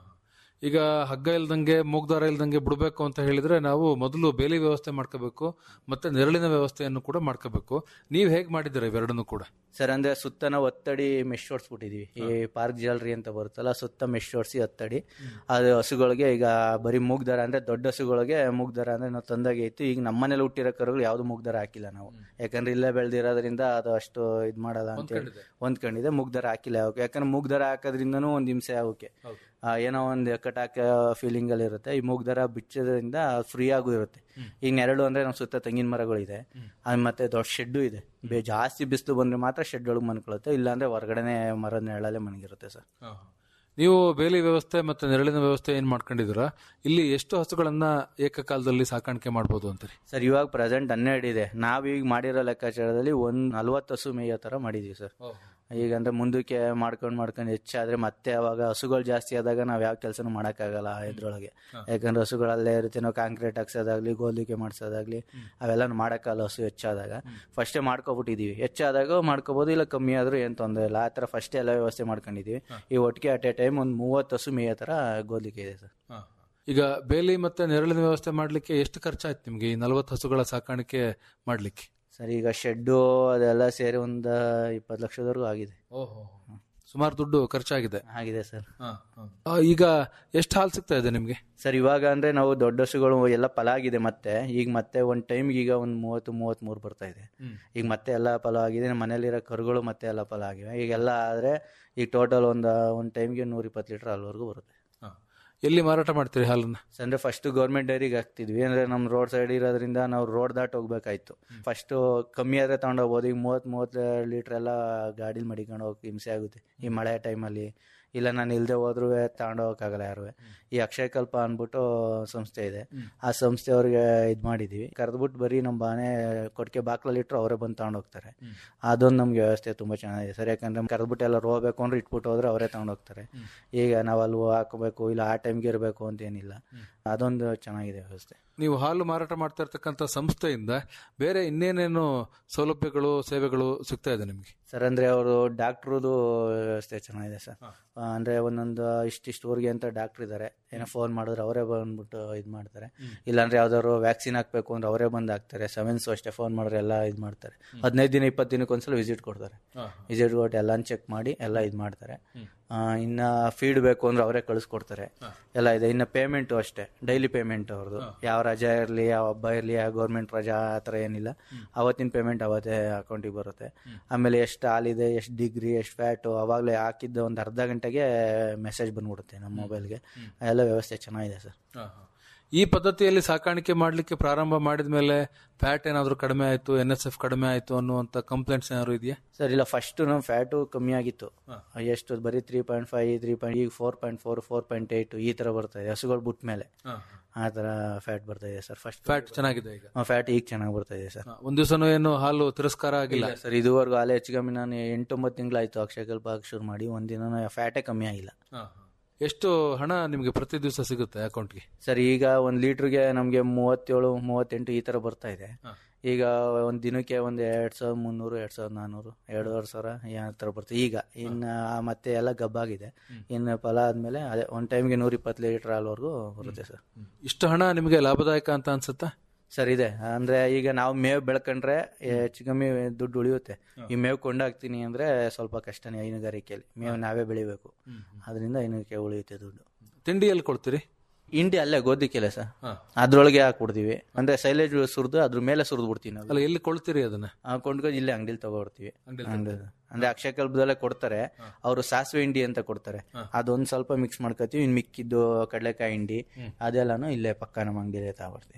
ಈಗ ಹಗ್ಗ ಇಲ್ದಂಗೆ ಮೂಗ್ದಾರ ಇಲ್ದಂಗೆ ಬಿಡಬೇಕು ಅಂತ ಹೇಳಿದ್ರೆ ನಾವು ಮೊದಲು ಬೇಲಿ ವ್ಯವಸ್ಥೆ ಮಾಡ್ಕೋಬೇಕು ಮತ್ತೆ ನೆರಳಿನ ವ್ಯವಸ್ಥೆಯನ್ನು ಕೂಡ ಮಾಡ್ಕೋಬೇಕು ನೀವು ಹೇಗೆ ಮಾಡಿದ್ದೀರಾ ಇವೆರಡನ್ನು ಕೂಡ ಸರ್ ಅಂದ್ರೆ ಸುತ್ತ ನಾವು ಒತ್ತಡಿ ಮೆಶ್ ಹೊಡ್ಸ್ಬಿಟ್ಟಿದೀವಿ ಈ ಪಾರ್ಕ್ ಜಾಲರಿ ಅಂತ ಬರುತ್ತಲ್ಲ ಸುತ್ತ ಮೆಶ್ ಹೊಡ್ಸಿ ಒತ್ತಡಿ ಅದು ಹಸುಗಳಿಗೆ ಈಗ ಬರೀ ಮೂಗ್ದಾರ ಅಂದ್ರೆ ದೊಡ್ಡ ಹಸುಗಳಿಗೆ ಮೂಗ್ದಾರ ಅಂದ್ರೆ ನಾವು ತಂದಾಗೆ ಇತ್ತು ಈಗ ನಮ್ಮನೇಲಿ ಹುಟ್ಟಿರೋ ಕರುಗಳು ಯಾವ್ದು ಮೂಗ್ದಾರ ಹಾಕಿಲ್ಲ ನಾವು ಯಾಕಂದ್ರೆ ಇಲ್ಲೇ ಬೆಳೆದಿರೋದ್ರಿಂದ ಅದು ಅಷ್ಟು ಇದ್ ಮಾಡಲ್ಲ ಅಂತ ಹೇಳಿ ಹೊಂದ್ಕೊಂಡಿದೆ ಮೂಗ್ದಾರ ಹಾಕಿಲ್ಲ ಅವಕ್ಕೆ ಯಾಕಂದ್ರೆ ಮೂಗ್ದಾರ ಹಾಕೋದ್ರಿಂದನೂ ಒಂದ್ ಹಿಂಸೆ ಅವಕ್ಕೆ ಆ, ಏನೋ ಒಂದು ಕಟಾಕ ಫೀಲಿಂಗ್ ಅಲ್ಲಿ ಇರುತ್ತೆ ಈ ಮೂಗ್ದಾರ ಬಿಚ್ಚೋದ್ರಿಂದ ಫ್ರೀ ಆಗೂ ಇರುತ್ತೆ ಈಗ ನೆರಳು ಅಂದ್ರೆ ನಮ್ಮ ಸುತ್ತ ತೆಂಗಿನ ಮರಗಳಿದೆ ಆ, ಮತ್ತೆ ದೊಡ್ಡ ಶೆಡ್ಡು ಇದೆ ಬೇ ಜಾಸ್ತಿ ಬಿಸಿಲು ಬಂದ್ರೆ ಮಾತ್ರ ಶೆಡ್ ಒಳಗೆ ಮನ್ಕೊಳುತ್ತೆ ಇಲ್ಲಾಂದ್ರೆ ಹೊರಗಡೆನೆ ಮರದ ನೆರಳಲ್ಲೇ ಮನಗಿರುತ್ತೆ ಸರ್ ನೀವು ಬೇಲಿ ವ್ಯವಸ್ಥೆ ಮತ್ತೆ ನೆರಳಿನ ವ್ಯವಸ್ಥೆ ಏನ್ ಮಾಡ್ಕೊಂಡಿದ್ದೀರಾ ಇಲ್ಲಿ ಎಷ್ಟು ಹಸುಗಳನ್ನ ಏಕಕಾಲದಲ್ಲಿ ಸಾಕಾಣಿಕೆ ಮಾಡ್ಬೋದು ಅಂತೀರಿ ಸರ್ ಇವಾಗ ಪ್ರೆಸೆಂಟ್ ಹನ್ನೆರಡು ಇದೆ ನಾವೀಗ ಮಾಡಿರೋ ಲೆಕ್ಕಾಚಾರದಲ್ಲಿ ಒಂದ್ ನಲ್ವತ್ತು ಹಸು ಮೇಯೋ ತರ ಮಾಡಿದೀವಿ ಸರ್ ಈಗ ಅಂದ್ರೆ ಮುಂದಕ್ಕೆ ಮಾಡ್ಕೊಂಡು ಮಾಡ್ಕೊಂಡು ಹೆಚ್ಚಾದ್ರೆ ಮತ್ತೆ ಅವಾಗ ಹಸುಗಳು ಜಾಸ್ತಿ ಆದಾಗ ನಾವ್ ಯಾವ ಕೆಲಸನೂ ಮಾಡಕ್ಕಾಗಲ್ಲ ಇದ್ರೊಳಗೆ ಯಾಕಂದ್ರೆ ಹಸುಗಳಲ್ಲೇ ಇರುತ್ತೆ ನಾವು ಕಾಂಕ್ರೀಟ್ ಹಾಕ್ಸೋದಾಗ್ಲಿ ಗೋಲಿಕೆ ಮಾಡ್ಸೋದಾಗ್ಲಿ ಅವೆಲ್ಲ ಮಾಡಕ್ಕಾಗಲ್ಲ ಹಸು ಹೆಚ್ಚಾದಾಗ ಫಸ್ಟೇ ಮಾಡ್ಕೊಬಿಟ್ಟಿದೀವಿ ಹೆಚ್ಚಾದಾಗ ಮಾಡ್ಕೋಬಹುದು ಇಲ್ಲ ಕಮ್ಮಿ ಆದ್ರೂ ಏನ್ ತೊಂದರೆ ಇಲ್ಲ ಆ ತರ ಫಸ್ಟೇ ಎಲ್ಲ ವ್ಯವಸ್ಥೆ ಮಾಡ್ಕೊಂಡಿದೀವಿ ಈ ಒಟ್ಟಿಗೆ ಅಟ್ ಎ ಟೈಮ್ ಒಂದ್ ಮೂವತ್ತು ಹಸು ಮೇಯೋ ತರ ಗೋಲಿಕೆ ಇದೆ ಸರ್ ಈಗ ಬೇಲಿ ಮತ್ತೆ ನೆರಳಿನ ವ್ಯವಸ್ಥೆ ಮಾಡ್ಲಿಕ್ಕೆ ಎಷ್ಟು ಖರ್ಚಾಯ್ತು ನಿಮ್ಗೆ ಈ ನಲವತ್ತು ಹಸುಗಳ ಸಾಕಾಣಿಕೆ ಮಾಡ್ಲಿಕ್ಕೆ ಸರ್ ಈಗ ಶೆಡ್ಡು ಅದೆಲ್ಲ ಸೇರಿ ಒಂದ್ ಇಪ್ಪತ್ತು ಲಕ್ಷದವರೆಗೂ ಆಗಿದೆ ಸುಮಾರು ದುಡ್ಡು ಖರ್ಚಾಗಿದೆ ಆಗಿದೆ ಸರ್ ಆ, ಈಗ ಎಷ್ಟು ಹಾಲು ಸಿಗ್ತಾ ಇದೆ ನಿಮ್ಗೆ ಸರ್ ಇವಾಗ ಅಂದ್ರೆ ನಾವು ದೊಡ್ಡ ಹಸುಗಳು ಎಲ್ಲ ಫಲ ಆಗಿದೆ ಮತ್ತೆ ಈಗ ಮತ್ತೆ ಒಂದ್ ಟೈಮ್ ಈಗ ಒಂದ್ ಮೂವತ್ತು ಮೂವತ್ತ್ ಮೂರು ಬರ್ತಾ ಇದೆ ಈಗ ಮತ್ತೆ ಎಲ್ಲ ಫಲ ಆಗಿದೆ ನಮ್ಮ ಮನೇಲಿರೋ ಕರುಗಳು ಮತ್ತೆ ಎಲ್ಲ ಫಲ ಆಗಿವೆ ಈಗೆಲ್ಲ ಆದ್ರೆ ಈಗ ಟೋಟಲ್ ಒಂದ್ ಒಂದ್ ಟೈಮ್ಗೆ ನೂರ ಇಪ್ಪತ್ತು ಲೀಟರ್ ಅಲ್ಲಿವರೆಗೂ ಬರುತ್ತೆ ಎಲ್ಲಿ ಮಾರಾಟ ಮಾಡ್ತೀರಿ ಹಾಲನ್ನ ಅಂದ್ರೆ ಫಸ್ಟ್ ಗೌರ್ಮೆಂಟ್ ಡೈರಿಗೆ ಹಾಕ್ತಿದ್ವಿ ಅಂದ್ರೆ ನಮ್ ರೋಡ್ ಸೈಡ್ ಇರೋದ್ರಿಂದ ನಾವು ರೋಡ್ ದಾಟ್ ಹೋಗ್ಬೇಕಾಯ್ತು ಫಸ್ಟ್ ಕಮ್ಮಿ ಆದ್ರೆ ತಗೊಂಡೋಗ್ಬೋದು ಈಗ ಮೂವತ್ ಮೂವತ್ ಲೀಟರ್ ಎಲ್ಲ ಗಾಡಿಲಿ ಮಡಿಕೊಂಡು ಹೋಗಕ್ಕೆ ಹಿಂಸೆ ಆಗುತ್ತೆ ಈ ಮಳೆ ಟೈಮಲ್ಲಿ ಇಲ್ಲ ನಾನು ಇಲ್ದೆ ಹೋದ್ರೂ ತಗೊಂಡೋಗಕ್ಕಾಗಲ್ಲ ಯಾರು ಈ ಅಕ್ಷಯ ಕಲ್ಪ ಅನ್ಬಿಟ್ಟು ಸಂಸ್ಥೆ ಇದೆ ಆ ಸಂಸ್ಥೆ ಅವ್ರಿಗೆ ಇದ್ ಮಾಡಿದೀವಿ ಕರೆದ್ಬಿಟ್ಟು ಬರೀ ನಮ್ಮ ಬಾನೆ ಕೊಟ್ಟಿಗೆ ಬಾಕ್ಲಲ್ಲಿ ಇಟ್ಟರು ಅವರೇ ಬಂದು ತಗೊಂಡೋಗ್ತಾರೆ ಅದೊಂದು ನಮ್ಗೆ ವ್ಯವಸ್ಥೆ ತುಂಬಾ ಚೆನ್ನಾಗಿದೆ ಸರ್ ಯಾಕಂದ್ರೆ ಕರೆದ್ಬಿಟ್ಟು ಎಲ್ಲ ಹೋಗ್ಬೇಕು ಅಂದ್ರೆ ಇಟ್ಬಿಟ್ಟು ಹೋದ್ರೆ ಅವರೇ ತಗೊಂಡೋಗ್ತಾರೆ ಈಗ ನಾವು ಅಲ್ಲಿ ಹಾಕಬೇಕು ಇಲ್ಲ ಆ ಟೈಮ್ಗೆ ಇರಬೇಕು ಅಂತ ಏನಿಲ್ಲ ಅದೊಂದು ಚೆನ್ನಾಗಿದೆ ವ್ಯವಸ್ಥೆ ನೀವು ಹಾಲು ಮಾರಾಟ ಮಾಡ್ತಾ ಇರ್ತಕ್ಕಂಥ ಸಂಸ್ಥೆಯಿಂದ ಬೇರೆ ಇನ್ನೇನೇನು ಸೌಲಭ್ಯಗಳು ಸೇವೆಗಳು ಸಿಗ್ತಾ ಇದೆ ನಿಮ್ಗೆ ಸರ್ ಅಂದ್ರೆ ಅವರು ಡಾಕ್ಟ್ರದು ವ್ಯವಸ್ಥೆ ಚೆನ್ನಾಗಿದೆ ಸರ್ ಅಂದ್ರೆ ಒಂದೊಂದು ಇಷ್ಟಿಷ್ಟು ಊರಿಗೆ ಅಂತ ಡಾಕ್ಟರ್ ಇದ್ದಾರೆ ಏನೋ ಫೋನ್ ಮಾಡಿದ್ರೆ ಅವರೇ ಬಂದ್ಬಿಟ್ಟು ಇದು ಮಾಡ್ತಾರೆ ಇಲ್ಲಾಂದ್ರೆ ಯಾವ್ದಾದ್ರು ವ್ಯಾಕ್ಸಿನ್ ಹಾಕ್ಬೇಕು ಅಂದ್ರೆ ಅವರೇ ಬಂದು ಹಾಕ್ತಾರೆ ಸೆವೆನ್ಸು ಅಷ್ಟೇ ಫೋನ್ ಮಾಡಿದ್ರೆ ಎಲ್ಲ ಇದು ಮಾಡ್ತಾರೆ ಹದಿನೈದು ದಿನ ಇಪ್ಪತ್ತು ದಿನಕ್ಕೆ ಒಂದ್ಸಲ ವಿಸಿಟ್ ಕೊಡ್ತಾರೆ ವಿಸಿಟ್ ಕೊಟ್ಟು ಎಲ್ಲ ಚೆಕ್ ಮಾಡಿ ಎಲ್ಲ ಇದು ಮಾಡ್ತಾರೆ ಆ, ಇನ್ನ ಫೀಡ್ ಬೇಕು ಅಂದ್ರೆ ಅವರೇ ಕಳಿಸ್ಕೊಡ್ತಾರೆ ಎಲ್ಲ ಇದೆ ಇನ್ನು ಪೇಮೆಂಟು ಅಷ್ಟೇ ಡೈಲಿ ಪೇಮೆಂಟ್ ಅವ್ರದ್ದು ಯಾವ ರಜಾ ಇರಲಿ ಯಾವ ಹಬ್ಬ ಇರಲಿ ಯಾವ ಗೌರ್ಮೆಂಟ್ ರಜಾ ಆ ಥರ ಏನಿಲ್ಲ ಅವತ್ತಿನ ಪೇಮೆಂಟ್ ಅವತ್ತೇ ಅಕೌಂಟಿಗೆ ಬರುತ್ತೆ ಆಮೇಲೆ ಎಷ್ಟು ಹಾಲಿದೆ ಎಷ್ಟು ಡಿಗ್ರಿ ಎಷ್ಟು ಫ್ಯಾಟು ಅವಾಗಲೇ ಹಾಕಿದ್ದ ಒಂದು ಅರ್ಧ ಗಂಟೆಗೆ ಮೆಸೇಜ್ ಬಂದ್ಬಿಡುತ್ತೆ ನಮ್ಮ ಮೊಬೈಲ್ಗೆ ಎಲ್ಲ ವ್ಯವಸ್ಥೆ ಚೆನ್ನಾಗಿದೆ ಸರ್ ಈ ಪದ್ಧತಿಯಲ್ಲಿ ಸಾಕಾಣಿಕೆ ಮಾಡಲಿಕ್ಕೆ ಪ್ರಾರಂಭ ಮಾಡಿದ ಮೇಲೆ ಫ್ಯಾಟ್ ಏನಾದರೂ ಕಡಿಮೆ ಆಯಿತು ಎನ್ ಎಸ್ ಎಫ್ ಕಡಿಮೆ ಆಯಿತು ಅನ್ನುವಂಥ ಕಂಪ್ಲೇಂಟ್ಸ್ ಏನಾದ್ರು ಇದೆಯಾ ಸರ್ ಇಲ್ಲ ಫಸ್ಟ್ ನಮ್ಮ ಫ್ಯಾಟು ಕಮ್ಮಿ ಆಗಿತ್ತು ಎಷ್ಟು ಬರೀ three point five three point ಈಗ four point four four point eight ಈ ಥರ ಬರ್ತಾ ಇದೆ ಹಸುಗಳು ಬಿಟ್ಟ ಮೇಲೆ ಆ ಥರ ಫ್ಯಾಟ್ ಬರ್ತಾ ಇದೆ ಸರ್ ಫಸ್ಟ್ ಫ್ಯಾಟ್ ಚೆನ್ನಾಗಿದೆ ಈಗ ಫ್ಯಾಟ್ ಈಗ ಚೆನ್ನಾಗಿ ಬರ್ತಾ ಇದೆ ಸರ್ ಹಾ, ಒಂದ್ ದಿವಸನೂ ಏನು ಹಾಲು ತಿರಸ್ಕಾರ ಆಗಿಲ್ಲ ಸರ್ ಇದುವರೆಗೂ ಹಾಲೆ ಹೆಚ್ಚು ಕಮ್ಮಿ ನಾನು ಎಂಟೊಂಬತ್ತು ತಿಂಗಳಾಯ್ತು ಅಕ್ಷಯ ಕಲ್ಪ ಹಾಕಿ ಶುರು ಮಾಡಿ ಒಂದಿನ ಫ್ಯಾಟೇ ಕಮ್ಮಿ ಆಗಿಲ್ಲ ಹಾ, ಹಾ. ಎಷ್ಟು ಹಣ ನಿಮಗೆ ಪ್ರತಿ ದಿವಸ ಸಿಗುತ್ತೆ ಅಕೌಂಟ್ಗೆ ಸರ್ ಈಗ ಒಂದು ಲೀಟ್ರಿಗೆ ನಮಗೆ ಮೂವತ್ತೇಳು ಮೂವತ್ತೆಂಟು ಈ ಥರ ಬರ್ತಾ ಇದೆ ಈಗ ಒಂದು ದಿನಕ್ಕೆ ಒಂದು ಎರಡು ಸಾವಿರದ ಮುನ್ನೂರು ಎರಡು ಸಾವಿರದ ನಾನ್ನೂರು ಎರಡೂವರೆ ಸಾವಿರ ಯಾವ ಥರ ಬರ್ತದೆ ಈಗ ಇನ್ನು ಮತ್ತೆ ಎಲ್ಲ ಗಬ್ಬಾಗಿದೆ ಇನ್ನು ಫಲ ಆದಮೇಲೆ ಅದೇ ಒಂದು ಟೈಮ್ಗೆ ನೂರ ಇಪ್ಪತ್ತು ಲೀಟ್ರ್ ಹಾಲ್ವರೆಗೂ ಬರುತ್ತೆ ಸರ್ ಇಷ್ಟು ಹಣ ನಿಮಗೆ ಲಾಭದಾಯಕ ಅಂತ ಅನ್ಸುತ್ತಾ ಸರ್ ಇದೆ ಅಂದ್ರೆ ಈಗ ನಾವು ಮೇವು ಬೆಳ್ಕೊಂಡ್ರೆ ಹೆಚ್ಚು ಕಮ್ಮಿ ದುಡ್ಡು ಉಳಿಯುತ್ತೆ ಈ ಮೇವು ಕೊಂಡಾಗ್ತೀನಿ ಅಂದ್ರೆ ಸ್ವಲ್ಪ ಕಷ್ಟನೇ ಹೈನುಗಾರಿಕೆಯಲ್ಲಿ ಮೇವು ನಾವೇ ಬೆಳಿಬೇಕು ಅದರಿಂದ ಹೈನುಗಾರಿಕೆ ಉಳಿಯುತ್ತೆ ದುಡ್ಡು ತಿಂಡಿ ಎಲ್ಲಿ ಕೊಡ್ತೀರಿ ಇಂಡಿ ಅಲ್ಲೇ ಗೋಧಿಕೆಲೆ ಸರ್ ಅದ್ರೊಳಗೆ ಹಾಕ್ಬಿಡ್ತೀವಿ ಅಂದ್ರೆ ಸೈಲೇಜ್ ಸುರಿದು ಅದ್ರ ಮೇಲೆ ಸುರಿದು ಬಿಡ್ತೀವಿ ನಾವು ಅಲ್ಲ ಎಲ್ಲಿ ಕೊಳ್ತೀರಿ ಅದನ್ನ ಆ, ಕೊಂಡ್ಕೊಂಡು ಇಲ್ಲೇ ಅಂಗಡಿಲಿ ತಗೊಡ್ತೀವಿ ಅಂದ್ರೆ ಅಕ್ಷಯ ಕಲ್ಪದಲ್ಲೇ ಕೊಡ್ತಾರೆ ಅವರು ಸಾಸಿವೆ ಹಿಂಡಿ ಅಂತ ಕೊಡ್ತಾರೆ ಅದೊಂದ್ ಸ್ವಲ್ಪ ಮಿಕ್ಸ್ ಮಾಡ್ಕೊತೀವಿ ಇನ್ ಮಿಕ್ಕಿದ್ದು ಕಡಲೆಕಾಯಿ ಹಿಂಡಿ ಅದೆಲ್ಲಾನು ಇಲ್ಲೇ ಪಕ್ಕ ನಮ್ಮ ಅಂಗಡಿಲೇ ತಗೊಡ್ತೀವಿ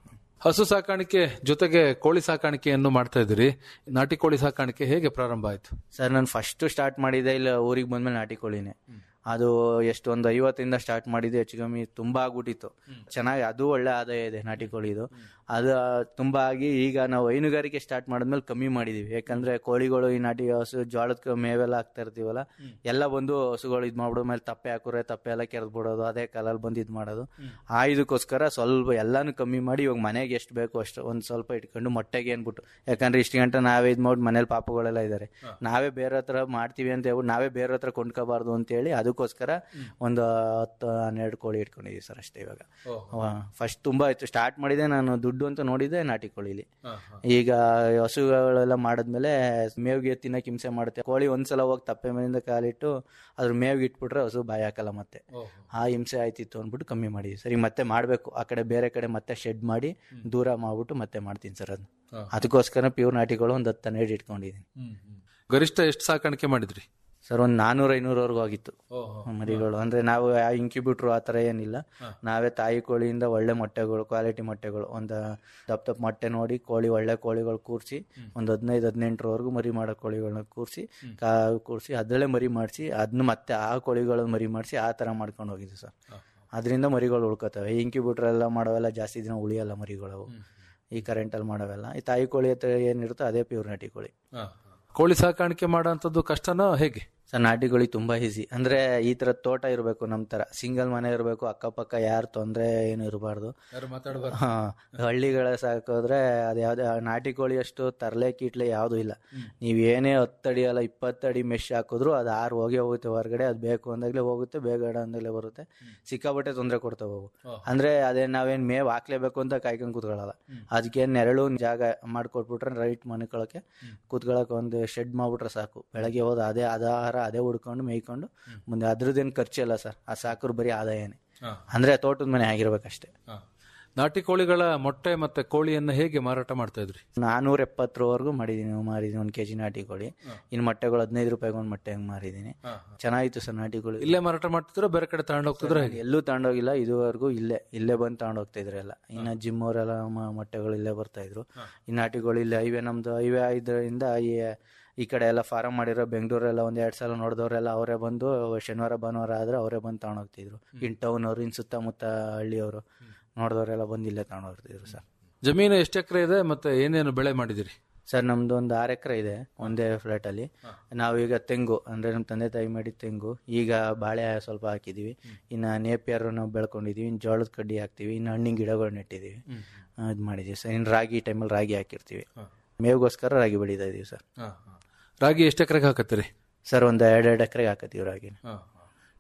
ಹಸು ಸಾಕಾಣಿಕೆ ಜೊತೆಗೆ ಕೋಳಿ ಸಾಕಾಣಿಕೆಯನ್ನು ಮಾಡ್ತಾ ಇದ್ದೀರಿ ನಾಟಿ ಕೋಳಿ ಸಾಕಾಣಿಕೆ ಹೇಗೆ ಪ್ರಾರಂಭ ಆಯ್ತು ಸರ್ ನಾನು ಫಸ್ಟ್ ಸ್ಟಾರ್ಟ್ ಮಾಡಿದ್ದೆ ಇಲ್ಲ ಊರಿಗೆ ಬಂದ್ಮೇಲೆ ನಾಟಿ ಕೋಳಿನೇ ಅದು ಎಷ್ಟು ಒಂದು ಐವತ್ತಿಂದ ಸ್ಟಾರ್ಟ್ ಮಾಡಿದ್ದೆ ಹೆಚ್ಚು ಕಮ್ಮಿ ತುಂಬಾ ಆಗ್ಬಿಟ್ಟಿತ್ತು ಚೆನ್ನಾಗಿ ಅದು ಒಳ್ಳೆ ಆದಾಯ ಇದೆ ನಾಟಿ ಕೋಳಿದು ಅದು ತುಂಬಾ ಆಗಿ ಈಗ ನಾವು ಹೈನುಗಾರಿಕೆ ಸ್ಟಾರ್ಟ್ ಮಾಡಿದ್ಮೇಲೆ ಕಮ್ಮಿ ಮಾಡಿದೀವಿ ಯಾಕಂದ್ರೆ ಕೋಳಿಗಳು ಈ ನಾಟಿ ಹಸು ಜೋಳದ ಮೇವೆಲ್ಲ ಹಾಕ್ತಾ ಇರ್ತೀವಲ್ಲ ಎಲ್ಲ ಬಂದು ಹಸುಗಳು ಇದು ಮಾಡ್ಬಿಡೋ ಮೇಲೆ ತಪ್ಪೆ ಹಾಕುರೆ ತಪ್ಪೆ ಎಲ್ಲ ಕೆರೆದು ಬಿಡೋದು ಅದೇ ಕಾಲಲ್ಲಿ ಬಂದು ಇದು ಮಾಡೋದು ಆ ಇದಕ್ಕೋಸ್ಕರ ಸ್ವಲ್ಪ ಎಲ್ಲಾನು ಕಮ್ಮಿ ಮಾಡಿ ಇವಾಗ ಮನೆಗೆ ಎಷ್ಟು ಬೇಕು ಅಷ್ಟು ಒಂದು ಸ್ವಲ್ಪ ಇಟ್ಕೊಂಡು ಮೊಟ್ಟೆಗೆ ಅನ್ಬಿಟ್ಟು ಯಾಕಂದ್ರೆ ಇಷ್ಟು ಗಂಟೆ ನಾವೇ ಇದು ಮಾಡಿ ಮನೇಲಿ ಪಾಪಗಳೆಲ್ಲ ಇದ್ದಾರೆ ನಾವೇ ಬೇರೆ ಹತ್ರ ಮಾಡ್ತೀವಿ ಅಂತ ಹೇಳ್ಬಿಟ್ಟು ನಾವೇ ಬೇರೆ ಹತ್ರ ಕೊಂಡ್ಕೋಬಾರ್ದು ಅಂತೇಳಿ ಅದಕ್ಕೋಸ್ಕರ ಒಂದು ಹತ್ತು ಹನ್ನೆರಡು ಕೋಳಿ ಇಟ್ಕೊಂಡಿದ್ದೀವಿ ಸರ್ ಅಷ್ಟೇ ಇವಾಗ ಫಸ್ಟ್ ತುಂಬಾ ಇತ್ತು ಸ್ಟಾರ್ಟ್ ಮಾಡಿದೆ ನಾನು ದುಡ್ಡು ಅಂತ ನೋಡಿದ್ದೆ ನಾಟಿ ಕೋಳಿಲಿ ಈಗ ಹಸುಗಳೆಲ್ಲ ಮಾಡಿದ್ಮೇಲೆ ಮೇವ್ಗೆ ತಿನ್ನಕ್ಕೆ ಹಿಂಸೆ ಮಾಡುತ್ತೆ ಕೋಳಿ ಒಂದ್ಸಲ ಹೋಗಿ ತಪ್ಪೆ ಮೇಲಿಂದ ಕಾಲಿಟ್ಟು ಅದ್ರ ಮೇವ್ಗೆ ಇಟ್ಬಿಟ್ರೆ ಹಸು ಬಾಯಿ ಹಾಕಲ್ಲ ಮತ್ತೆ ಆ ಹಿಂಸೆ ಆಯ್ತಿತ್ತು ಅಂದ್ಬಿಟ್ಟು ಕಮ್ಮಿ ಮಾಡಿದ್ವಿ ಸರಿ ಮತ್ತೆ ಮಾಡಬೇಕು ಆ ಕಡೆ ಬೇರೆ ಕಡೆ ಮತ್ತೆ ಶೆಡ್ ಮಾಡಿ ದೂರ ಮಾಡ್ಬಿಟ್ಟು ಮತ್ತೆ ಮಾಡ್ತೀನಿ ಸರ್ ಅದು ಅದಕ್ಕೋಸ್ಕರ ಪ್ಯೂರ್ ನಾಟಿಗಳು ಒಂದು ಹತ್ತು ಹನ್ನೆರಡು ಇಟ್ಕೊಂಡಿದ್ದೀನಿ ಗರಿಷ್ಠ ಎಷ್ಟು ಸಾಕಾಣಿಕೆ ಮಾಡಿದ್ರಿ ಸರ್ ಒಂದು ನಾನೂರ ಐನೂರವರೆಗೂ ಆಗಿತ್ತು ಮರಿಗಳು ಅಂದ್ರೆ ನಾವು ಯಾವ ಇಂಕ್ಯುಬ್ಯೂಟ್ರು ಆ ಥರ ಏನಿಲ್ಲ ನಾವೇ ತಾಯಿ ಕೋಳಿಯಿಂದ ಒಳ್ಳೆ ಮೊಟ್ಟೆಗಳು ಕ್ವಾಲಿಟಿ ಮೊಟ್ಟೆಗಳು ಒಂದು ದಪ್ಪ ದಪ್ಪ ಮೊಟ್ಟೆ ನೋಡಿ ಕೋಳಿ ಒಳ್ಳೆ ಕೋಳಿಗಳು ಕೂರಿಸಿ ಒಂದು ಹದಿನೈದು ಹದಿನೆಂಟರವರೆಗೂ ಮರಿ ಮಾಡೋ ಕೋಳಿಗಳನ್ನ ಕೂರಿಸಿ ಕಾ ಕೂರಿಸಿ ಅದರಲ್ಲೇ ಮರಿ ಮಾಡಿಸಿ ಅದನ್ನ ಮತ್ತೆ ಆ ಕೋಳಿಗಳನ್ನ ಮರಿ ಮಾಡಿಸಿ ಆ ಥರ ಮಾಡ್ಕೊಂಡು ಹೋಗಿದ್ವಿ ಸರ್ ಅದರಿಂದ ಮರಿಗಳು ಉಳ್ಕೋತವೆ ಇಂಕ್ಯುಬ್ಯೂಟರ್ ಎಲ್ಲ ಮಾಡೋವೆಲ್ಲ ಜಾಸ್ತಿ ದಿನ ಉಳಿಯಲ್ಲ ಮರಿಗಳು ಈ ಕರೆಂಟಲ್ಲಿ ಮಾಡೋವೆಲ್ಲ ಈ ತಾಯಿ ಕೋಳಿ ಹತ್ರ ಏನಿರುತ್ತೋ ಅದೇ ಪ್ಯೂರ್ ನಾಟಿ ಕೋಳಿ ಕೋಳಿ ಸಾಕಾಣಿಕೆ ಮಾಡೋಂಥದ್ದು ಕಷ್ಟನೋ ಹೇಗೆ ಸರ್ ನಾಟಿ ಕೋಳಿ ತುಂಬಾ ಈಸಿ ಅಂದ್ರೆ ಈ ತರ ತೋಟ ಇರಬೇಕು ನಮ್ ತರ ಸಿಂಗಲ್ ಮನೆ ಇರಬೇಕು ಅಕ್ಕಪಕ್ಕ ಯಾರು ತೊಂದ್ರೆ ಏನು ಇರಬಾರ್ದು ಯಾರು ಮಾತಾಡಬಾರ್ದು ಹಾ ಹಳ್ಳಿಗಳ ಸಾಕೋದ್ರೆ ಅದು ಯಾವ್ದೇ ನಾಟಿ ಕೋಳಿ ಅಷ್ಟು ತರಲೆ ಕೀಟ್ಲೆ ಯಾವ್ದು ಇಲ್ಲ ನೀವ್ ಏನೇ ಹತ್ತಡಿ ಅಲ್ಲ ಇಪ್ಪತ್ತಡಿ ಮೆಶ್ ಹಾಕಿದ್ರು ಅದು ಆರು ಹೋಗಿ ಹೋಗುತ್ತೆ ಹೊರಗಡೆ ಅದು ಬೇಕು ಅಂದಾಗ್ಲೇ ಹೋಗುತ್ತೆ ಬೇಗ ಅಂದಾಗ್ಲೇ ಬರುತ್ತೆ ಸಿಕ್ಕಾಬಟ್ಟೆ ತೊಂದರೆ ಕೊಡ್ತಾವ ಅವು ಅಂದ್ರೆ ಅದೇ ನಾವೇನ್ ಮೇವ್ ಹಾಕ್ಲೇಬೇಕು ಅಂತ ಕಾಯ್ಕೊಂಡ್ ಕೂತ್ಕೊಳ್ಳಲ್ಲ ಅದಕ್ಕೆ ನೆರಳು ಜಾಗ ಮಾಡ್ಕೊಟ್ಬಿಟ್ರೆ ರೈಟ್ ಮನ್ಕೊಳಕ್ಕೆ ಕೂತ್ಕೊಳಕ್ ಒಂದು ಶೆಡ್ ಮಾಡ್ಬಿಟ್ರೆ ಸಾಕು ಬೆಳಗ್ಗೆ ಹೋದ ಅದೇ ಆಧಾರ ಅದೇ ಹುಡ್ಕೊಂಡು ಮೇಯ್ಕೊಂಡು ಮುಂದೆ ಅದ್ರದ್ದೇನು ಖರ್ಚಿಲ್ಲ ಸರ್ ಆ ಸಾಕರು ಬರೀ ಆದಾಯನೇ ಅಂದ್ರೆ ತೋಟದ ಮನೆ ಆಗಿರ್ಬೇಕಷ್ಟೇ ನಾಟಿ ಕೋಳಿಗಳ ಮೊಟ್ಟೆ ಮತ್ತೆ ಕೋಳಿಯನ್ನ ಹೇಗೆ ಮಾರಾಟ ಮಾಡ್ತಾ ಇದ್ರಿ ನಾನೂರ ಎಪ್ಪತ್ತರವರೆಗೂ ಮಾಡಿದೀನಿ ಮಾರಿದೀನಿ ಒಂದು ಕೆಜಿ ನಾಟಿ ಕೋಳಿ ಇನ್ನು ಮೊಟ್ಟೆಗಳು ಹದಿನೈದು ರೂಪಾಯಿಗೆ ಒಂದು ಮೊಟ್ಟೆ ಹಂಗೆ ಮಾರಿದೀನಿ ಚೆನ್ನಾಗಿತ್ತು ಸರ್ ನಾಟಿ ಕೋಳಿ ಇಲ್ಲೇ ಮಾರಾಟ ಮಾಡ್ತಿದ್ರ ಬೇರೆ ಕಡೆ ತಗೊಂಡು ಹೋಗ್ತಿದ್ರ ಹೇಗೆ ಎಲ್ಲೂ ತಗೊಂಡೋಗಿಲ್ಲ ಇದುವರೆಗೂ ಇಲ್ಲೇ ಇಲ್ಲೇ ಬಂದು ತಗೊಂಡು ಹೋಗ್ತಾ ಇದ್ರು ಎಲ್ಲ ಇನ್ನು ಜಿಮ್ ಅವರೆಲ್ಲ ಮೊಟ್ಟೆಗಳು ಇಲ್ಲೇ ಬರ್ತಾ ಇದ್ರು ಈ ನಾಟಿಗಳು ಇಲ್ಲೇ ಹೈವೇ ನಮ್ದು ಹೈವೇ ಇದರಿಂದ ಈ ಈ ಕಡೆ ಎಲ್ಲ ಫಾರಂ ಮಾಡಿರೋ ಬೆಂಗಳೂರೆಲ್ಲ ಒಂದ್ ಎರಡ್ ಸಲ ನೋಡಿದವರೆಲ್ಲ ಅವರೇ ಬಂದು ಶನಿವಾರ ಭಾನುವಾರ ಆದ್ರೆ ಅವರೇ ಬಂದು ತಗೊಂಡು ಹೋಗ್ತಿದ್ರು ಇನ್ ಟೌನ್ ಅವರು ಇನ್ ಸುತ್ತಮುತ್ತ ಹಳ್ಳಿಯವರು ನೋಡಿದವರೆಲ್ಲ ಬಂದು ಇಲ್ಲೇ ತಗೊಂಡು ಹೋಗ್ತಿದ್ರು ಸರ್ ಜಮೀನು ಎಷ್ಟು ಎಕರೆ ಇದೆ ಮತ್ತೆ ಏನೇನು ಬೆಳೆ ಮಾಡಿದಿರಿ ಸರ್ ನಮ್ದು ಒಂದು ಆರು ಎಕರೆ ಇದೆ ಒಂದೇ ಫ್ಲಾಟ್ ಅಲ್ಲಿ ನಾವೀಗ ತೆಂಗು ಅಂದ್ರೆ ನಮ್ಮ ತಂದೆ ತಾಯಿ ಮಾಡಿದ ತೆಂಗು ಈಗ ಬಾಳೆ ಸ್ವಲ್ಪ ಹಾಕಿದೀವಿ ಇನ್ನು ನೇಪಿಯರ್ ನಾವು ಬೆಳ್ಕೊಂಡಿದೀವಿ ಇನ್ನು ಜೋಳದ ಕಡ್ಡಿ ಹಾಕ್ತಿವಿ ಇನ್ನು ಹಣ್ಣಿನ ಗಿಡಗಳು ನೆಟ್ಟಿದೀವಿ ಇದು ಮಾಡಿದೀವಿ ಸರ್ ಇನ್ನು ರಾಗಿ ಟೈಮಲ್ಲಿ ರಾಗಿ ಹಾಕಿರ್ತೀವಿ ಮೇವಿಗೋಸ್ಕರ ರಾಗಿ ಬೆಳೀತಾ ಇದೀವಿ ಸರ್ ರಾಗಿ ಎಷ್ಟು ಎಕರೆಗೆ ಹಾಕತ್ತೀರಿ ಸರ್ ಒಂದು ಎರಡು ಎರಡು ಎಕರೆಗೆ ಹಾಕತ್ತೀವಿ ರಾಗಿ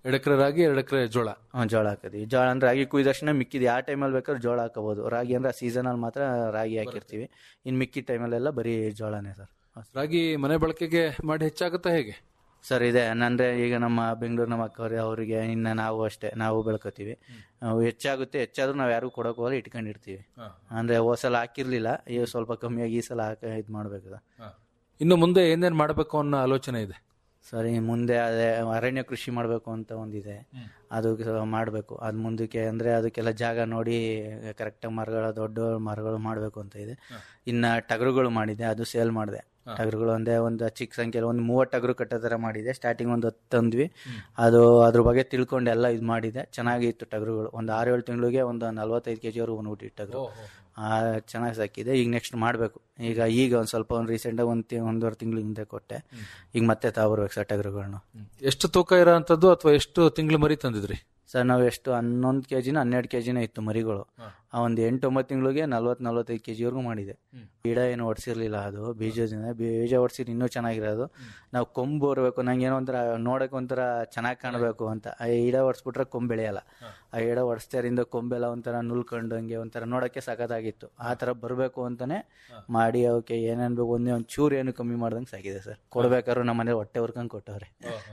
ಎಡಕ್ರೆ ರಾಗಿ ಎರಡೆಕರೆ ಜೋಳ ಹ್ಮ್, ಜೋಳ ಹಾಕಿದ್ವಿ ಜೋಳ ಅಂದ್ರೆ ರಾಗಿ ಕುಯ್ದ ತಕ್ಷಣ ಮಿಕ್ಕಿದ ಯಾವ ಟೈಮಲ್ಲಿ ಬೇಕಾದ್ರೆ ಜೋಳ ಹಾಕೋಬಹುದು ರಾಗಿ ಅಂದ್ರೆ ಸೀಸನಲ್ಲಿ ಮಾತ್ರ ರಾಗಿ ಹಾಕಿರ್ತೀವಿ ಇನ್ನು ಮಿಕ್ಕಿದ ಟೈಮಲ್ಲೆಲ್ಲ ಬರೀ ಜೋಳನೇ ಸರ್ ರಾಗಿ ಮನೆ ಬಳಕೆಗೆ ಮಾಡಿ ಹೆಚ್ಚಾಗುತ್ತಾ ಹೇಗೆ ಸರ್ ಇದೆ ಅಂದ್ರೆ ಈಗ ನಮ್ಮ ಬೆಂಗಳೂರು ನಮ್ಮ ಅಕ್ಕವ್ರೆ ಅವರಿಗೆ ಇನ್ನು ನಾವು ಅಷ್ಟೇ ನಾವು ಬೆಳ್ಕೊತೀವಿ ನಾವು ಹೆಚ್ಚಾಗುತ್ತೆ ಹೆಚ್ಚಾದ್ರೂ ನಾವು ಯಾರಿಗೂ ಕೊಡೋಕೆ ಹೋಗಲ್ಲ ಇಟ್ಕೊಂಡಿರ್ತೀವಿ ಅಂದ್ರೆ ಹೋದ್ ಸಲ ಹಾಕಿರ್ಲಿಲ್ಲ ಈಗ ಸ್ವಲ್ಪ ಕಮ್ಮಿಯಾಗಿ ಈ ಸಲ ಹಾಕ ಇದು ಮಾಡ್ಬೇಕು ಇನ್ನು ಮುಂದೆ ಏನೇನ್ ಮಾಡಬೇಕು ಅನ್ನೋ ಆಲೋಚನೆ ಇದೆ ಸರಿ ಮುಂದೆ ಅದೇ ಅರಣ್ಯ ಕೃಷಿ ಮಾಡಬೇಕು ಅಂತ ಒಂದಿದೆ ಅದು ಮಾಡಬೇಕು ಅದು ಮುಂದಕ್ಕೆ ಅಂದರೆ ಅದಕ್ಕೆಲ್ಲ ಜಾಗ ನೋಡಿ ಕರೆಕ್ಟಾಗಿ ಮರಗಳ ದೊಡ್ಡ ಮರಗಳು ಮಾಡಬೇಕು ಅಂತ ಇದೆ ಇನ್ನು ಟಗರುಗಳು ಮಾಡಿದೆ ಅದು ಸೇಲ್ ಮಾಡಿದೆ ಟಗರುಗಳು ಒಂದೇ ಒಂದು ಚಿಕ್ಕ ಸಂಖ್ಯೆಯಲ್ಲಿ ಒಂದು ಮೂವತ್ತು ಟಗರು ಕಟ್ಟೋ ಥರ ಮಾಡಿದೆ ಸ್ಟಾರ್ಟಿಂಗ್ ಒಂದು ಹತ್ತು ತಂದ್ವಿ ಅದು ಅದ್ರ ಬಗ್ಗೆ ತಿಳ್ಕೊಂಡು ಎಲ್ಲ ಇದು ಮಾಡಿದೆ ಚೆನ್ನಾಗಿತ್ತು ಟಗರುಗಳು ಒಂದು ಆರು ಏಳು ತಿಂಗಳಿಗೆ ಒಂದು ನಲ್ವತ್ತೈದು ಕೆ ಜಿವರೆಗೂ ಬಂದ್ಬಿಟ್ಟು ಟಗರು ಚೆನ್ನಾಗಿ ಸಾಕಿದೆ ಈಗ ನೆಕ್ಸ್ಟ್ ಮಾಡಬೇಕು ಈಗ ಈಗ ಒಂದು ಸ್ವಲ್ಪ ಒಂದು ರೀಸೆಂಟಾಗಿ ಒಂದು ತಿ ಒಂದೂವರೆ ತಿಂಗಳ ಹಿಂದೆ ಕೊಟ್ಟೆ ಈಗ ಮತ್ತೆ ತಗೊಬರ್ಬೇಕು ಸರ್ ಟಗರುಗಳನ್ನ ಎಷ್ಟು ತೂಕ ಇರೋ ಅಂಥದ್ದು ಅಥವಾ ಎಷ್ಟು ತಿಂಗಳು ಮರಿ ತಂದಿದ್ರಿ ಸರ್ ನಾವು ಎಷ್ಟು ಹನ್ನೊಂದು ಕೆ ಜಿನ ಹನ್ನೆರಡು ಕೆ ಜಿನ ಇತ್ತು ಮರಿಗಳು ಆ ಒಂದು ಎಂಟು ಒಂಬತ್ತು ತಿಂಗಳಿಗೆ ನಲ್ವತ್ತು ನಲ್ವತ್ತೈದು ಕೆ ಜಿವರೆಗೂ ಮಾಡಿದೆ ಗಿಡ ಏನು ಒಡ್ಸಿರ್ಲಿಲ್ಲ ಅದು ಬೀಜದಿಂದ ಬೀಜ ಒಡ್ಸಿದ್ರೆ ಇನ್ನೂ ಚೆನ್ನಾಗಿರೋದು ನಾವು ಕೊಂಬು ಬರಬೇಕು ನಂಗೆ ಏನೋ ಒಂಥರ ನೋಡಕ್ಕೆ ಒಂಥರ ಚೆನ್ನಾಗಿ ಕಾಣಬೇಕು ಅಂತ ಆ ಗಿಡ ಒಡ್ಸ್ಬಿಟ್ರೆ ಕೊಂಬು ಬೆಳೆಯಲ್ಲ ಆ ಗಿಡ ಒಡ್ಸ್ತಾರಿಂದ ಕೊಂಬೆಲ್ಲ ಒಂಥರ ನುಲ್ಕೊಂಡಂಗೆ ಒಂಥರ ನೋಡಕ್ಕೆ ಸಖತ್ತಾಗಿತ್ತು ಆ ಥರ ಬರಬೇಕು ಅಂತಾನೆ ಮಾಡಿ ಅವಕ್ಕೆ ಏನೇನು ಬೇಕು ಒಂದೇ ಒಂದು ಚೂರು ಏನು ಕಮ್ಮಿ ಮಾಡ್ದಂಗೆ ಸಾಕಿದೆ ಸರ್ ಕೊಡ್ಬೇಕಾದ್ರು ನಮ್ಮ ಮನೇಲಿ ಹೊಟ್ಟೆ ಹುರ್ಕೊಂಡು ಕೊಟ್ಟವ್ರೆ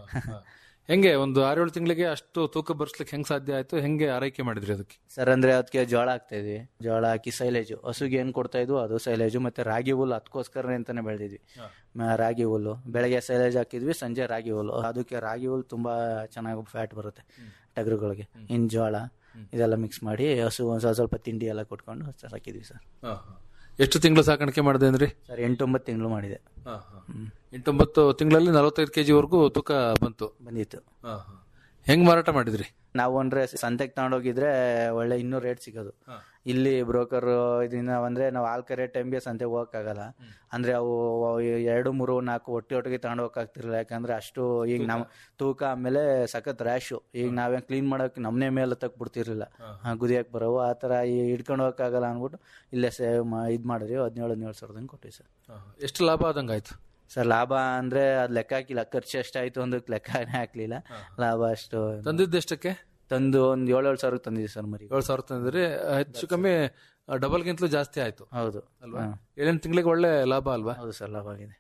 ಹೆಂಗೆ ಒಂದು ಆರೇಳು ತಿಂಗಳಿಗೆ ಅಷ್ಟು ತೂಕ ಬರ್ಸ್ಲಿಕ್ಕೆ ಹೆಂಗ್ ಸಾಧ್ಯ ಆಯ್ತು ಹೆಂಗೆ ಆರೈಕೆ ಮಾಡಿದ್ರಿ ಅದಕ್ಕೆ ಸರ್ ಅಂದ್ರೆ ಅದಕ್ಕೆ ಜೋಳ ಹಾಕ್ತಾ ಇದ್ವಿ ಜೋಳ ಹಾಕಿ ಸೈಲೇಜು ಹಸುಗೆ ಏನ್ ಕೊಡ್ತಾ ಇದ್ವು ಅದು ಸೈಲೇಜು ಮತ್ತೆ ರಾಗಿ ಹುಲ್ಲು ಅದಕ್ಕೋಸ್ಕರ ಅಂತಾನೆ ಬೆಳೆದಿದ್ವಿ ಮ- ರಾಗಿ ಹುಲ್ಲು ಬೆಳಗ್ಗೆ ಸೈಲೇಜ್ ಹಾಕಿದ್ವಿ ಸಂಜೆ ರಾಗಿ ಹುಲ್ಲು ಅದಕ್ಕೆ ರಾಗಿ ಹುಲ್ಲು ತುಂಬಾ ಚೆನ್ನಾಗಿ ಫ್ಯಾಟ್ ಬರುತ್ತೆ ಟಗರುಗಳಿಗೆ ಇನ್ ಜೋಳ ಇದೆಲ್ಲ ಮಿಕ್ಸ್ ಮಾಡಿ ಹಸು ಒಂದ್ ಸ್ವಲ್ಪ ಸ್ವಲ್ಪ ತಿಂಡಿ ಎಲ್ಲ ಕೊಟ್ಕೊಂಡು ಸಾಕಿದ್ವಿ ಸರ್ ಎಷ್ಟು ತಿಂಗಳು ಸಾಕಾಣಿಕೆ ಮಾಡಿದೆ ಅಂದ್ರಿ ಸರ್ ಎಂಟೊಂಬತ್ತು ತಿಂಗಳು ಮಾಡಿದೆ ಎಂಟೊಂಬತ್ತು ತಿಂಗಳಲ್ಲಿ ನಲವತ್ತೈದು ಕೆಜಿವರೆಗೂ ತೂಕ ಬಂತು ಬಂದಿತ್ತು ಹೆಂಗ್ ಮಾರಾಟ ಮಾಡಿದ್ರಿ ನಾವು ಅಂದ್ರೆ ಸಂತೆಗೆ ತಗೊಂಡೋಗಿದ್ರೆ ಒಳ್ಳೆ ಇನ್ನೂ ರೇಟ್ ಸಿಗೋದು ಇಲ್ಲಿ ಬ್ರೋಕರ್ ಇದನ್ನ ಅಂದ್ರೆ ನಾವು ಆಲ್ಕರೆ ಟೈಮ್ಗೆ ಸಂತೆಗೆ ಹೋಗಕ್ಕಾಗಲ್ಲ ಅಂದ್ರೆ ಅವು ಅವು ಎರಡು ಮೂರು ನಾಲ್ಕು ಒಟ್ಟಿ ಒಟ್ಟಿಗೆ ತಗೊಂಡು ಹೋಗಕ್ಕಾಗ್ತಿರ್ಲಿಲ್ಲ ಯಾಕಂದ್ರೆ ಅಷ್ಟು ಈಗ ನಮ್ ತೂಕ ಆಮೇಲೆ ಸಖತ್ ರ್ಯಾಶು ಈಗ ನಾವೇ ಕ್ಲೀನ್ ಮಾಡಕ್ ನಮ್ಮನೆ ಮೇಲೆ ತಕ್ ಬಿಡ್ತಿರ್ಲಿಲ್ಲ ಗುದಿಯಕ್ ಬರೋವು ಆ ತರ ಈ ಹಿಡ್ಕೊಂಡು ಹೋಗಕ್ಕಾಗಲ್ಲ ಅನ್ಬಿಟ್ಟು ಇಲ್ಲೇ ಸೇವ್ ಮಾ ಇದು ಮಾಡಿದ್ವಿ ಹದಿನೇಳು ಹದಿನೇಳು ಸಾವಿರದಂಗೆ ಕೊಟ್ಟಿವಿ ಸರ್ ಎಷ್ಟು ಲಾಭ ಆದಂಗಾಯ್ತು ಸರ್ ಲಾಭ ಅಂದ್ರೆ ಅದ್ ಲೆಕ್ಕ ಹಾಕಿಲ್ಲ ಖರ್ಚು ಎಷ್ಟಾಯ್ತು ಅಂದಕ್ಕೆ ಲೆಕ್ಕನೇ ಹಾಕ್ಲಿಲ್ಲ ಲಾಭ ಅಷ್ಟು ತಂದಿದ್ದೆಷ್ಟಕ್ಕೆ ತಂದು ಒಂದ್ ಏಳೇಳು ಸಾವಿರ ತಂದಿದ್ವಿ ಸರ್ ಮರಿ ಏಳು ಸಾವಿರ ತಂದಿದ್ರಿ ಹೆಚ್ಚು ಕಮ್ಮಿ ಡಬಲ್ಗಿಂತಲೂ ಜಾಸ್ತಿ ಆಯ್ತು ಹೌದು ಅಲ್ವಾ ಹಾ. ಏಳೇನು ತಿಂಗಳಿಗೆ ಒಳ್ಳೆ ಲಾಭ ಅಲ್ವಾ ಹೌದು ಸರ್ ಲಾಭ ಆಗಿದೆ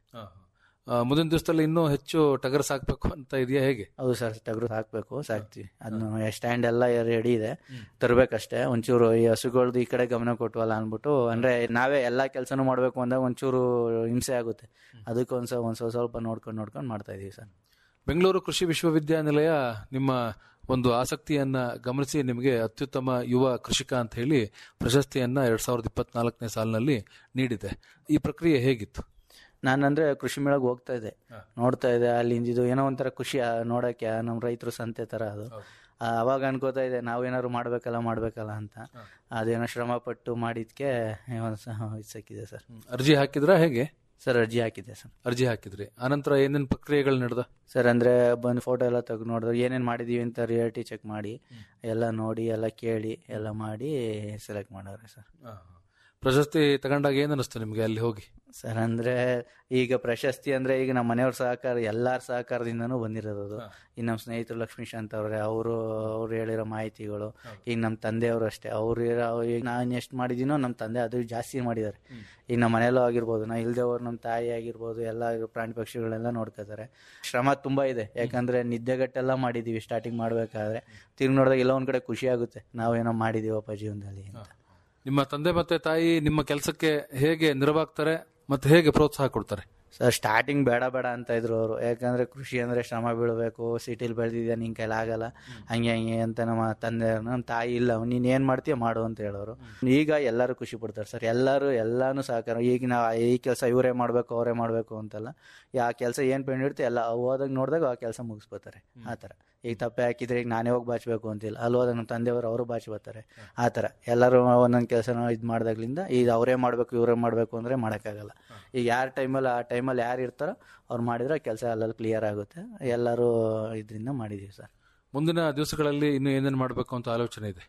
ಆ, ಮುಂದಿನ ದಿವಸದಲ್ಲಿ ಇನ್ನೂ ಹೆಚ್ಚು ಟಗರ್ ಸಾಕ್ಬೇಕು ಅಂತ ಇದೆಯಾ ಹೇಗೆ ಹೌದು ಸರ್ ಟಗರು ಹಾಕ್ಬೇಕು ಸಾಕ್ತಿವಿ ಅದನ್ನ ಸ್ಟ್ಯಾಂಡ್ ಎಲ್ಲ ರೆಡಿ ಇದೆ ತರ್ಬೇಕಷ್ಟೇ ಒಂಚೂರು ಈ ಹಸುಗಳ್ದು ಈ ಕಡೆ ಗಮನ ಕೊಟ್ವಲ್ಲ ಅನ್ಬಿಟ್ಟು ಅಂದ್ರೆ ನಾವೇ ಎಲ್ಲಾ ಕೆಲಸನೂ ಮಾಡ್ಬೇಕು ಅಂದಾಗ ಒಂಚೂರು ಹಿಂಸೆ ಆಗುತ್ತೆ ಅದಕ್ಕೆ ಒಂದ್ ಸ್ವಲ್ಪ ಒಂದ್ ಸ್ವಲ್ಪ ಸ್ವಲ್ಪ ನೋಡ್ಕೊಂಡು ನೋಡ್ಕೊಂಡು ಮಾಡ್ತಾ ಇದೀವಿ ಸರ್ ಬೆಂಗಳೂರು ಕೃಷಿ ವಿಶ್ವವಿದ್ಯಾನಿಲಯ ನಿಮ್ಮ ಒಂದು ಆಸಕ್ತಿಯನ್ನ ಗಮನಿಸಿ ನಿಮಗೆ ಅತ್ಯುತ್ತಮ ಯುವ ಕೃಷಿಕ ಅಂತ ಹೇಳಿ ಪ್ರಶಸ್ತಿಯನ್ನ ಎರಡ್ ಸಾವಿರದ ಇಪ್ಪತ್ನಾಲ್ಕನೇ ಸಾಲಿನಲ್ಲಿ ನೀಡಿದೆ ಈ ಪ್ರಕ್ರಿಯೆ ಹೇಗಿತ್ತು ನಾನಂದ್ರೆ ಕೃಷಿ ಮೇಳಕ್ಕೆ ಹೋಗ್ತಾ ಇದ್ದೆ ನೋಡ್ತಾ ಇದ್ದೆ ಅಲ್ಲಿ ಇಂದಿದ್ದು ಏನೋ ಒಂಥರ ಖುಷಿ ಆ ನೋಡಕ್ಕೆ ಆ ನಮ್ಮ ರೈತರು ಸಂತೆ ತರ ಅದು ಆ, ಅವಾಗ ಅನ್ಕೋತಾ ಇದೆ ನಾವೇನಾದ್ರು ಮಾಡ್ಬೇಕಲ್ಲ ಮಾಡ್ಬೇಕಲ್ಲ ಅಂತ ಅದೇನೋ ಶ್ರಮ ಪಟ್ಟು ಮಾಡಿದ್ಕೆ ಒಂದ್ ಸ- ಇದ್ ಸಿಕ್ಕಿದೆ ಸರ್ ಅರ್ಜಿ ಹಾಕಿದ್ರಾ ಹೇಗೆ ಸರ್ ಅರ್ಜಿ ಹಾಕಿದ್ದೆ ಸರ್ ಅರ್ಜಿ ಹಾಕಿದ್ರಿ ಆನಂತರ ಏನೇನ್ ಪ್ರಕ್ರಿಯೆಗಳು ನಡೆದ ಸರ್ ಅಂದ್ರೆ ಬಂದು ಫೋಟೋ ಎಲ್ಲ ತೆಗೆದು ನೋಡಿದ್ರೆ ಏನೇನ್ ಮಾಡಿದೀವಿ ಅಂತ ರಿಯಾಲಿಟಿ ಚೆಕ್ ಮಾಡಿ ಎಲ್ಲ ನೋಡಿ ಎಲ್ಲ ಕೇಳಿ ಎಲ್ಲ ಮಾಡಿ ಸೆಲೆಕ್ಟ್ ಮಾಡವ್ರೆ ಸರ್ ಪ್ರಶಸ್ತಿ ತಗೊಂಡಾಗ ಏನ್ ಅನಿಸ್ತು ನಿಮ್ಗೆ ಅಲ್ಲಿ ಹೋಗಿ ಸರ್ ಅಂದ್ರೆ ಈಗ ಪ್ರಶಸ್ತಿ ಅಂದ್ರೆ ಈಗ ನಮ್ಮ ಮನೆಯವ್ರ ಸಹಕಾರ ಎಲ್ಲಾರ ಸಹಕಾರದಿಂದನೂ ಬಂದಿರೋದು ಅದು ಈಗ ನಮ್ಮ ಸ್ನೇಹಿತರು ಲಕ್ಷ್ಮೀಶಾಂತ್ ಅವ್ರೆ ಅವರು ಅವ್ರು ಹೇಳಿರೋ ಮಾಹಿತಿಗಳು ಈಗ ನಮ್ಮ ತಂದೆಯವರು ಅಷ್ಟೇ ಅವ್ರು ಈಗ ನಾನು ಎಷ್ಟು ಮಾಡಿದೀನೋ ನಮ್ಮ ತಂದೆ ಅದು ಜಾಸ್ತಿ ಮಾಡಿದ್ದಾರೆ ಈಗ ನಮ್ಮ ಮನೆಯಲ್ಲೂ ಆಗಿರ್ಬೋದು ನಾ ಇಲ್ದೇ ಅವ್ರು ನಮ್ಮ ತಾಯಿ ಆಗಿರ್ಬೋದು ಎಲ್ಲ ಪ್ರಾಣಿ ಪಕ್ಷಿಗಳೆಲ್ಲ ನೋಡ್ಕೋತಾರೆ ಶ್ರಮ ತುಂಬಾ ಇದೆ ಯಾಕಂದ್ರೆ ನಿದ್ದೆಗಟ್ಟೆಲ್ಲ ಮಾಡಿದೀವಿ ಸ್ಟಾರ್ಟಿಂಗ್ ಮಾಡ್ಬೇಕಾದ್ರೆ ತಿರ್ಗಿ ನೋಡಿದಾಗ ಎಲ್ಲ ಒಂದ್ ಕಡೆ ಖುಷಿ ಆಗುತ್ತೆ ನಾವೇನೋ ಮಾಡಿದೀವಪ್ಪ ಜೀವನದಲ್ಲಿ ಅಂತ ನಿಮ್ಮ ತಂದೆ ಮತ್ತೆ ತಾಯಿ ನಿಮ್ಮ ಕೆಲಸಕ್ಕೆ ಹೇಗೆ ನೆರವಾಗ್ತಾರೆ ಮತ್ತೆ ಹೇಗೆ ಪ್ರೋತ್ಸಾಹ ಕೊಡ್ತಾರೆ ಸರ್ ಸ್ಟಾರ್ಟಿಂಗ್ ಬೇಡ ಬೇಡ ಅಂತ ಇದ್ರು ಅವರು ಯಾಕಂದ್ರೆ ಕೃಷಿ ಅಂದ್ರೆ ಶ್ರಮ ಬೀಳಬೇಕು ಸಿಟಿಲಿ ಬೆಳೆದಿದ್ಯಾ ನಿನ್ ಕೈಲಿ ಆಗಲ್ಲ ಹಂಗೆ ಹಂಗೆ ಅಂತ ನಮ್ಮ ತಂದೆ ನಮ್ಮ ತಾಯಿ ಇಲ್ಲ ನೀನ್ ಏನ್ ಮಾಡ್ತೀಯ ಮಾಡು ಅಂತ ಹೇಳೋರು ಈಗ ಎಲ್ಲರೂ ಖುಷಿ ಪಡ್ತಾರೆ ಸರ್ ಎಲ್ಲರೂ ಎಲ್ಲಾನು ಸಹಕಾರ ಈಗ ನಾವು ಈ ಕೆಲಸ ಇವರೇ ಮಾಡ್ಬೇಕು ಅವರೇ ಮಾಡ್ಬೇಕು ಅಂತಲ್ಲ ಆ ಕೆಲಸ ಏನ್ ಪೆಂಡ್ ಇರುತ್ತೆ ಎಲ್ಲ ಹೋದಾಗ ನೋಡಿದಾಗ ಆ ಕೆಲಸ ಮುಗಿಸ್ಬೋತಾರೆ ಆ ತರ ಈಗ ತಪ್ಪೆ ಹಾಕಿದ್ರೆ ಈಗ ನಾನೇ ಹೋಗಿ ಬಾಚ್ಬೇಕು ಅಂತಿಲ್ಲ ಅಲ್ಲಿ ಹೋದಾಗ ನಮ್ಮ ತಂದೆಯವರು ಅವರು ಬಾಚಿ ಬರ್ತಾರೆ ಆ ಥರ ಎಲ್ಲರೂ ಒಂದೊಂದು ಕೆಲಸನ ಇದು ಮಾಡ್ದಾಗ್ಲಿಂದ ಈಗ ಅವರೇ ಮಾಡಬೇಕು ಇವರೇ ಮಾಡಬೇಕು ಅಂದರೆ ಮಾಡೋಕ್ಕಾಗಲ್ಲ ಈಗ ಯಾರ ಟೈಮಲ್ಲಿ ಆ ಟೈಮಲ್ಲಿ ಯಾರು ಇರ್ತಾರೋ ಅವ್ರು ಮಾಡಿದ್ರೆ ಕೆಲಸ ಅಲ್ಲಲ್ಲಿ ಕ್ಲಿಯರ್ ಆಗುತ್ತೆ ಎಲ್ಲರೂ ಇದರಿಂದ ಮಾಡಿದ್ದೀವಿ ಸರ್ ಮುಂದಿನ ದಿವಸಗಳಲ್ಲಿ ಇನ್ನು ಏನೇನ್ ಮಾಡಬೇಕು ಅಂತ ಆಲೋಚನೆ ಇದೆ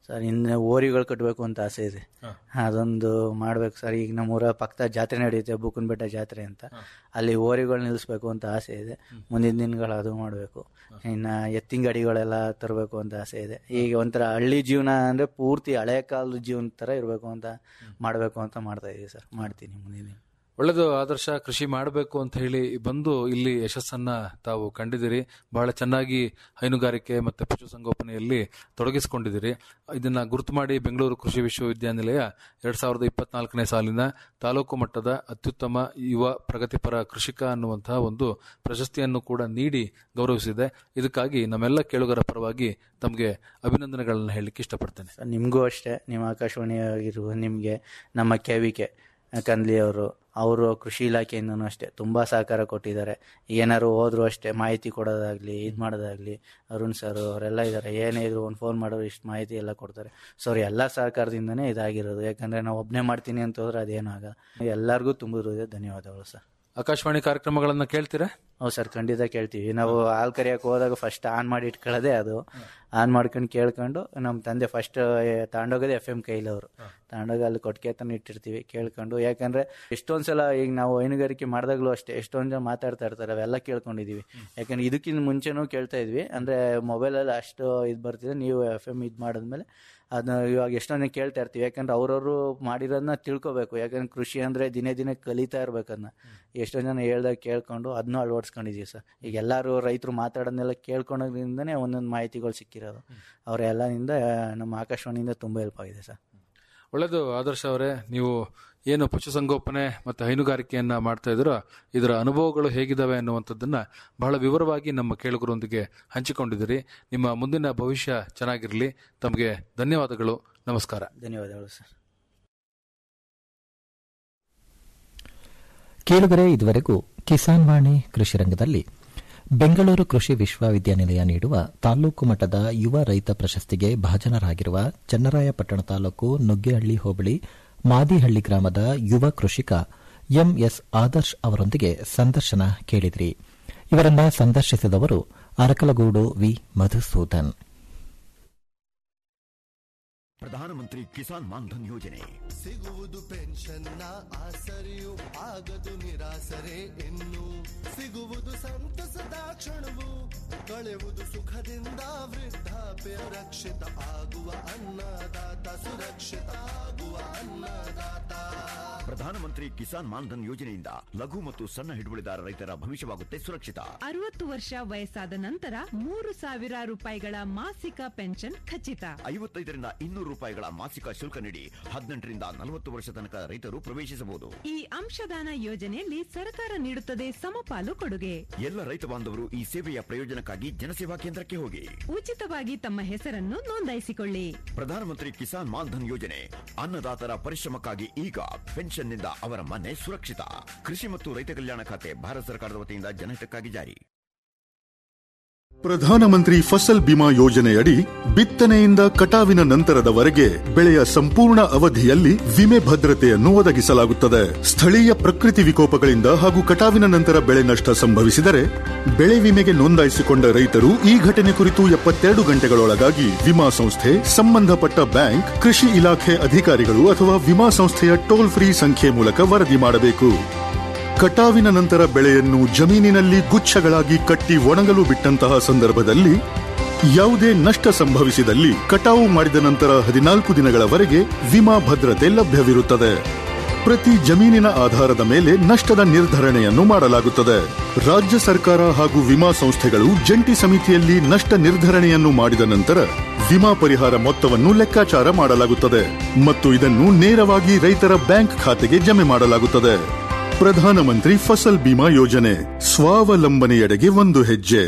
ಸರ್ ಇನ್ನು ಓರಿಗಳು ಕಟ್ಟಬೇಕು ಅಂತ ಆಸೆ ಇದೆ ಅದೊಂದು ಮಾಡ್ಬೇಕು ಸರ್ ಈಗ ನಮ್ಮೂರ ಪಕ್ಕದ ಜಾತ್ರೆ ನಡೆಯುತ್ತೆ ಬುಕ್ಕನ್ ಬೆಟ್ಟ ಜಾತ್ರೆ ಅಂತ ಅಲ್ಲಿ ಓರಿಗಳು ನಿಲ್ಲಿಸ್ಬೇಕು ಅಂತ ಆಸೆ ಇದೆ ಮುಂದಿನ ದಿನಗಳು ಅದು ಮಾಡಬೇಕು ಇನ್ನು ಎತ್ತಿನ ಗಾಡಿಗಳೆಲ್ಲ ತರಬೇಕು ಅಂತ ಆಸೆ ಇದೆ ಈಗ ಒಂಥರ ಹಳ್ಳಿ ಜೀವನ ಅಂದರೆ ಪೂರ್ತಿ ಹಳೆ ಕಾಲದ ಜೀವನ ಥರ ಇರಬೇಕು ಅಂತ ಮಾಡಬೇಕು ಅಂತ ಮಾಡ್ತಾ ಇದೀವಿ ಸರ್ ಮಾಡ್ತೀನಿ ಮುಂದಿನ ದಿನ ಒಳ್ಳೆದು ಆದರ್ಶ ಕೃಷಿ ಮಾಡಬೇಕು ಅಂತ ಹೇಳಿ ಬಂದು ಇಲ್ಲಿ ಯಶಸ್ಸನ್ನ ತಾವು ಕಂಡಿದ್ದೀರಿ ಬಹಳ ಚೆನ್ನಾಗಿ ಹೈನುಗಾರಿಕೆ ಮತ್ತೆ ಪಶುಸಂಗೋಪನೆಯಲ್ಲಿ ತೊಡಗಿಸಿಕೊಂಡಿದ್ದೀರಿ ಇದನ್ನ ಗುರುತು ಮಾಡಿ ಬೆಂಗಳೂರು ಕೃಷಿ ವಿಶ್ವವಿದ್ಯಾನಿಲಯ ಎರಡ್ ಸಾವಿರದ ಇಪ್ಪತ್ನಾಲ್ಕನೇ ಸಾಲಿನ ತಾಲೂಕು ಮಟ್ಟದ ಅತ್ಯುತ್ತಮ ಯುವ ಪ್ರಗತಿಪರ ಕೃಷಿಕ ಅನ್ನುವಂತಹ ಒಂದು ಪ್ರಶಸ್ತಿಯನ್ನು ಕೂಡ ನೀಡಿ ಗೌರವಿಸಿದೆ ಇದಕ್ಕಾಗಿ ನಮ್ಮೆಲ್ಲ ಕೇಳುಗರ ಪರವಾಗಿ ತಮಗೆ ಅಭಿನಂದನೆಗಳನ್ನ ಹೇಳಲಿಕ್ಕೆ ಇಷ್ಟಪಡ್ತೇನೆ ಸರ್ ನಿಮಗೂ ಅಷ್ಟೇ ನಿಮ್ಮ ಆಕಾಶವಾಣಿ ಆಗಿರುವ ನಿಮಗೆ ನಮ್ಮ ಕೆವಿಕೆ ಕಂದ್ಲಿ ಅವರು ಅವರು ಕೃಷಿ ಇಲಾಖೆಯಿಂದನೂ ಅಷ್ಟೇ ತುಂಬ ಸಹಕಾರ ಕೊಟ್ಟಿದ್ದಾರೆ ಏನಾದ್ರು ಹೋದ್ರು ಅಷ್ಟೇ ಮಾಹಿತಿ ಕೊಡೋದಾಗ್ಲಿ ಇದು ಮಾಡೋದಾಗ್ಲಿ ಅರುಣ್ ಸರ್ ಅವರೆಲ್ಲ ಇದ್ದಾರೆ ಏನೇ ಇದ್ರು ಒಂದು ಫೋನ್ ಮಾಡೋರು ಇಷ್ಟು ಮಾಹಿತಿ ಎಲ್ಲ ಕೊಡ್ತಾರೆ ಸೊ ಅವ್ರ ಎಲ್ಲ ಸಹಕಾರದಿಂದನೇ ಇದಾಗಿರೋದು ಯಾಕಂದರೆ ನಾವು ಒಬ್ಬನೇ ಮಾಡ್ತೀನಿ ಅಂತ ಹೋದ್ರೆ ಅದೇನು ಆಗಲ್ಲ ಎಲ್ಲರಿಗೂ ತುಂಬ ಹೃದಯ ಧನ್ಯವಾದಗಳು ಸರ್ ಆಕಾಶವಾಣಿ ಕಾರ್ಯಕ್ರಮಗಳನ್ನ ಕೇಳ್ತೀರಾ ಹೌದು ಸರ್ ಖಂಡಿತ ಕೇಳ್ತೀವಿ ನಾವು ಹಾಲು ಕರಿಯಕ್ಕೆ ಹೋದಾಗ ಫಸ್ಟ್ ಆನ್ ಮಾಡಿ ಇಟ್ಕೊಳ್ಳೋದೇ ಅದು ಆನ್ ಮಾಡ್ಕೊಂಡು ಕೇಳ್ಕೊಂಡು ನಮ್ಮ ತಂದೆ ಫಸ್ಟ್ ತಗೊಂಡೋಗೋದೇ ಎಫ್ ಎಮ್ ಕೈಲಿ ಅವರು ತಗೊಂಡೋಗಿ ಅಲ್ಲಿ ಕೊಟ್ಟಿಗೆ ತಾನು ಇಟ್ಟಿರ್ತೀವಿ ಕೇಳ್ಕೊಂಡು ಯಾಕಂದ್ರೆ ಎಷ್ಟೊಂದು ಸಲ ಈಗ ನಾವು ಹೈನುಗಾರಿಕೆ ಮಾಡಿದಾಗಲೂ ಅಷ್ಟೇ ಎಷ್ಟೊಂದು ಜನ ಮಾತಾಡ್ತಾ ಇರ್ತಾರೆ ಅವೆಲ್ಲ ಕೇಳ್ಕೊಂಡಿದೀವಿ ಯಾಕಂದ್ರೆ ಇದಕ್ಕಿಂತ ಮುಂಚೆನೂ ಕೇಳ್ತಾ ಇದ್ವಿ ಅಂದ್ರೆ ಮೊಬೈಲಲ್ಲಿ ಅಷ್ಟು ಇದು ಬರ್ತಿದೆ ನೀವು ಎಫ್ ಎಮ್ ಇದು ಮಾಡಿದ್ಮೇಲೆ ಅದನ್ನ ಇವಾಗ ಎಷ್ಟೊಂದು ಕೇಳ್ತಾ ಇರ್ತೀವಿ ಯಾಕಂದ್ರೆ ಅವ್ರವ್ರು ಮಾಡಿರೋದನ್ನ ತಿಳ್ಕೊಬೇಕು ಯಾಕಂದ್ರೆ ಕೃಷಿ ಅಂದ್ರೆ ದಿನೇ ದಿನೇ ಕಲಿತಾ ಇರ್ಬೇಕು ಅದನ್ನ ಎಷ್ಟೊಂದು ಜನ ಹೇಳ್ದಾಗ ಕೇಳ್ಕೊಂಡು ಅದನ್ನೂ ಅಳವಡಿಸ್ಕೊಂಡಿದೀವಿ ಸರ್ ಈಗ ಎಲ್ಲರೂ ರೈತರು ಮಾತಾಡೋದನ್ನೆಲ್ಲ ಕೇಳ್ಕೊಳೋದ್ರಿಂದನೇ ಒಂದೊಂದು ಮಾಹಿತಿಗಳು ಸಿಕ್ಕಿರೋದು ಅವರೆಲ್ಲದಿಂದ ನಮ್ಮ ಆಕಾಶವಾಣಿಯಿಂದ ತುಂಬ ಹೆಲ್ಪ್ ಆಗಿದೆ ಸರ್ ಒಳ್ಳೆಯದು ಆದರ್ಶ ಅವರೇ ನೀವು ಏನು ಪಶುಸಂಗೋಪನೆ ಮತ್ತು ಹೈನುಗಾರಿಕೆಯನ್ನ ಮಾಡ್ತಾ ಇದ್ದೀರೋ ಇದರ ಅನುಭವಗಳು ಹೇಗಿದ್ದಾವೆ ಅನ್ನುವಂಥದ್ದನ್ನ ಬಹಳ ವಿವರವಾಗಿ ನಮ್ಮ ಕೇಳುಗರೊಂದಿಗೆ ಹಂಚಿಕೊಂಡಿದ್ದೀರಿ ನಿಮ್ಮ ಮುಂದಿನ ಭವಿಷ್ಯ ಚೆನ್ನಾಗಿರಲಿ ತಮಗೆ ಧನ್ಯವಾದಗಳು ನಮಸ್ಕಾರ ಧನ್ಯವಾದಗಳು ಸರ್ ಕೇಳುಗರೆ ಇದುವರೆಗೂ ಕಿಸಾನ್ ವಾಣಿ ಕೃಷಿ ರಂಗದಲ್ಲಿ ಬೆಂಗಳೂರು ಕೃಷಿ ವಿಶ್ವವಿದ್ಯಾನಿಲಯ ನೀಡುವ ತಾಲೂಕು ಮಟ್ಟದ ಯುವ ರೈತ ಪ್ರಶಸ್ತಿಗೆ ಭಾಜನರಾಗಿರುವ ಚನ್ನರಾಯಪಟ್ಟಣ ತಾಲೂಕು ನುಗ್ಗೇಹಳ್ಳಿ ಹೋಬಳಿ ಮಾದಿಹಳ್ಳಿ ಗ್ರಾಮದ ಯುವ ಕೃಷಿಕ ಎಂಎಸ್ ಆದರ್ಶ್ ಅವರೊಂದಿಗೆ ಸಂದರ್ಶನ ಕೇಳಿದ್ರಿ ಇವರನ್ನ ಸಂದರ್ಶಿಸಿದವರು ಅರಕಲಗೂಡು ವಿ ಮಧುಸೂದನ್ ಪ್ರಧಾನಮಂತ್ರಿ ಕಿಸಾನ್ ಮಾನ್ಧನ್ ಯೋಜನೆ ಸಿಗುವುದು ಪೆನ್ಷನ್ನ ಆಸರೆಯು ಆಗದು ನಿರಾಸರೆ ಇನ್ನು ಸಿಗುವುದು ಸಂತಸದ ಕ್ಷಣವು ಕಳೆಯುವುದು ಸುಖದಿಂದ ವೃದ್ಧಾಪ್ಯ ರಕ್ಷಿತ ಆಗುವ ಅನ್ನದಾತ ಸುರಕ್ಷಿತ ಆಗುವ ಅನ್ನದಾತ ಪ್ರಧಾನಮಂತ್ರಿ ಕಿಸಾನ್ ಮಾನ್ಧನ್ ಯೋಜನೆಯಿಂದ ಲಘು ಮತ್ತು ಸಣ್ಣ ಹಿಡುವಳಿದಾರ ರೈತರ ಭವಿಷ್ಯವಾಗುತ್ತೆ ಸುರಕ್ಷಿತ ಅರವತ್ತು ವರ್ಷ ವಯಸ್ಸಾದ ನಂತರ ಮೂರು ಸಾವಿರ ರೂಪಾಯಿಗಳ ಮಾಸಿಕ ಪೆನ್ಷನ್ ಖಚಿತ ಐವತ್ತೈದರಿಂದ ಇನ್ನೂರು ರೂಪಾಯಿಗಳ ಮಾಸಿಕ ಶುಲ್ಕ ನೀಡಿ ಹದಿನೆಂಟರಿಂದ ನಲವತ್ತು ವರ್ಷ ತನಕ ರೈತರು ಪ್ರವೇಶಿಸಬಹುದು ಈ ಅಂಶದಾನ ಯೋಜನೆಯಲ್ಲಿ ಸರ್ಕಾರ ನೀಡುತ್ತದೆ ಸಮಪಾಲು ಕೊಡುಗೆ ಎಲ್ಲ ರೈತ ಬಾಂಧವರು ಈ ಸೇವೆಯ ಪ್ರಯೋಜನಕ್ಕಾಗಿ ಜನಸೇವಾ ಕೇಂದ್ರಕ್ಕೆ ಹೋಗಿ ಉಚಿತವಾಗಿ ತಮ್ಮ ಹೆಸರನ್ನು ನೋಂದಾಯಿಸಿಕೊಳ್ಳಿ ಪ್ರಧಾನಮಂತ್ರಿ ಕಿಸಾನ್ ಮಾನ್ಧನ್ ಯೋಜನೆ ಅನ್ನದಾತರ ಪರಿಶ್ರಮಕ್ಕಾಗಿ ಈಗ ಪೆನ್ಷನ್ನಿಂದ ಅವರ ಮನೆ ಸುರಕ್ಷಿತ ಕೃಷಿ ಮತ್ತು ರೈತ ಕಲ್ಯಾಣ ಖಾತೆ ಭಾರತ ಸರ್ಕಾರದ ವತಿಯಿಂದ ಜನಹಿತಕ್ಕಾಗಿ ಜಾರಿ ಪ್ರಧಾನಮಂತ್ರಿ ಫಸಲ್ ಬಿಮಾ ಯೋಜನೆಯಡಿ ಬಿತ್ತನೆಯಿಂದ ಕಟಾವಿನ ನಂತರದವರೆಗೆ ಬೆಳೆಯ ಸಂಪೂರ್ಣ ಅವಧಿಯಲ್ಲಿ ವಿಮೆ ಭದ್ರತೆಯನ್ನು ಒದಗಿಸಲಾಗುತ್ತದೆ ಸ್ಥಳೀಯ ಪ್ರಕೃತಿ ವಿಕೋಪಗಳಿಂದ ಹಾಗೂ ಕಟಾವಿನ ನಂತರ ಬೆಳೆ ನಷ್ಟ ಸಂಭವಿಸಿದರೆ ಬೆಳೆ ವಿಮೆಗೆ ನೋಂದಾಯಿಸಿಕೊಂಡ ರೈತರು ಈ ಘಟನೆ ಕುರಿತು ಎಪ್ಪತ್ತೆರಡು ಗಂಟೆಗಳೊಳಗಾಗಿ ವಿಮಾ ಸಂಸ್ಥೆ ಸಂಬಂಧಪಟ್ಟ ಬ್ಯಾಂಕ್ ಕೃಷಿ ಇಲಾಖೆ ಅಧಿಕಾರಿಗಳು ಅಥವಾ ವಿಮಾ ಸಂಸ್ಥೆಯ ಟೋಲ್ ಫ್ರೀ ಸಂಖ್ಯೆ ಮೂಲಕ ವರದಿ ಮಾಡಬೇಕು ಕಟಾವಿನ ನಂತರ ಬೆಳೆಯನ್ನು ಜಮೀನಿನಲ್ಲಿ ಗುಚ್ಛಗಳಾಗಿ ಕಟ್ಟಿ ಒಣಗಲು ಬಿಟ್ಟಂತಹ ಸಂದರ್ಭದಲ್ಲಿ ಯಾವುದೇ ನಷ್ಟ ಸಂಭವಿಸಿದಲ್ಲಿ ಕಟಾವು ಮಾಡಿದ ನಂತರ ಹದಿನಾಲ್ಕು ದಿನಗಳವರೆಗೆ ವಿಮಾ ಭದ್ರತೆ ಲಭ್ಯವಿರುತ್ತದೆ ಪ್ರತಿ ಜಮೀನಿನ ಆಧಾರದ ಮೇಲೆ ನಷ್ಟದ ನಿರ್ಧರಣೆಯನ್ನು ಮಾಡಲಾಗುತ್ತದೆ ರಾಜ್ಯ ಸರ್ಕಾರ ಹಾಗೂ ವಿಮಾ ಸಂಸ್ಥೆಗಳು ಜಂಟಿ ಸಮಿತಿಯಲ್ಲಿ ನಷ್ಟ ನಿರ್ಧರಣೆಯನ್ನು ಮಾಡಿದ ನಂತರ ವಿಮಾ ಪರಿಹಾರ ಮೊತ್ತವನ್ನು ಲೆಕ್ಕಾಚಾರ ಮಾಡಲಾಗುತ್ತದೆ ಮತ್ತು ಇದನ್ನು ನೇರವಾಗಿ ರೈತರ ಬ್ಯಾಂಕ್ ಖಾತೆಗೆ ಜಮೆ ಮಾಡಲಾಗುತ್ತದೆ ಪ್ರಧಾನಮಂತ್ರಿ ಫಸಲ್ ಬಿಮಾ ಯೋಜನೆ ಸ್ವಾವಲಂಬನೆಯೆಡೆಗೆ ಒಂದು ಹೆಜ್ಜೆ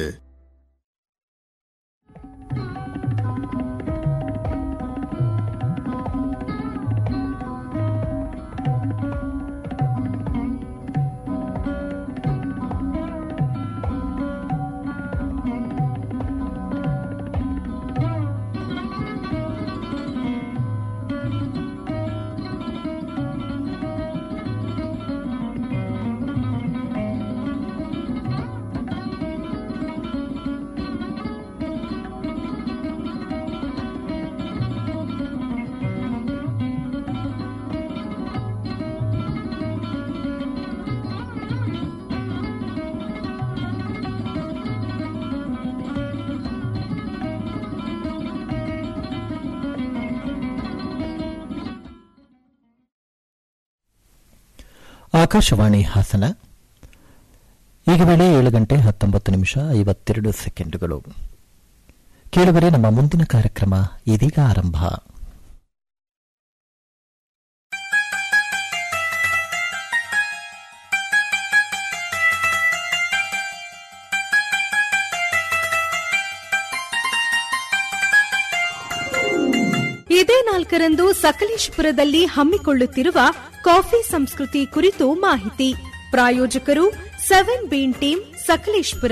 ಆಕಾಶವಾಣಿ ಹಾಸನ ಈಗ ವೇಳೆ ಏಳು ಗಂಟೆ ಹತ್ತೊಂಬತ್ತು ನಿಮಿಷ ಐವತ್ತೆರಡು ಸೆಕೆಂಡುಗಳು ಕೇಳುವರೆ ನಮ್ಮ ಮುಂದಿನ ಕಾರ್ಯಕ್ರಮ ಇದೀಗ ಆರಂಭ ಇದೇ ನಾಲ್ಕರಂದು ಸಕಲೇಶಪುರದಲ್ಲಿ ಹಮ್ಮಿಕೊಳ್ಳುತ್ತಿರುವ ಕಾಫಿ ಸಂಸ್ಕೃತಿ ಕುರಿತು ಮಾಹಿತಿ ಪ್ರಾಯೋಜಕರು ಸೆವೆನ್ ಬೀನ್ ಟೀಮ್ ಸಕಲೇಶಪುರ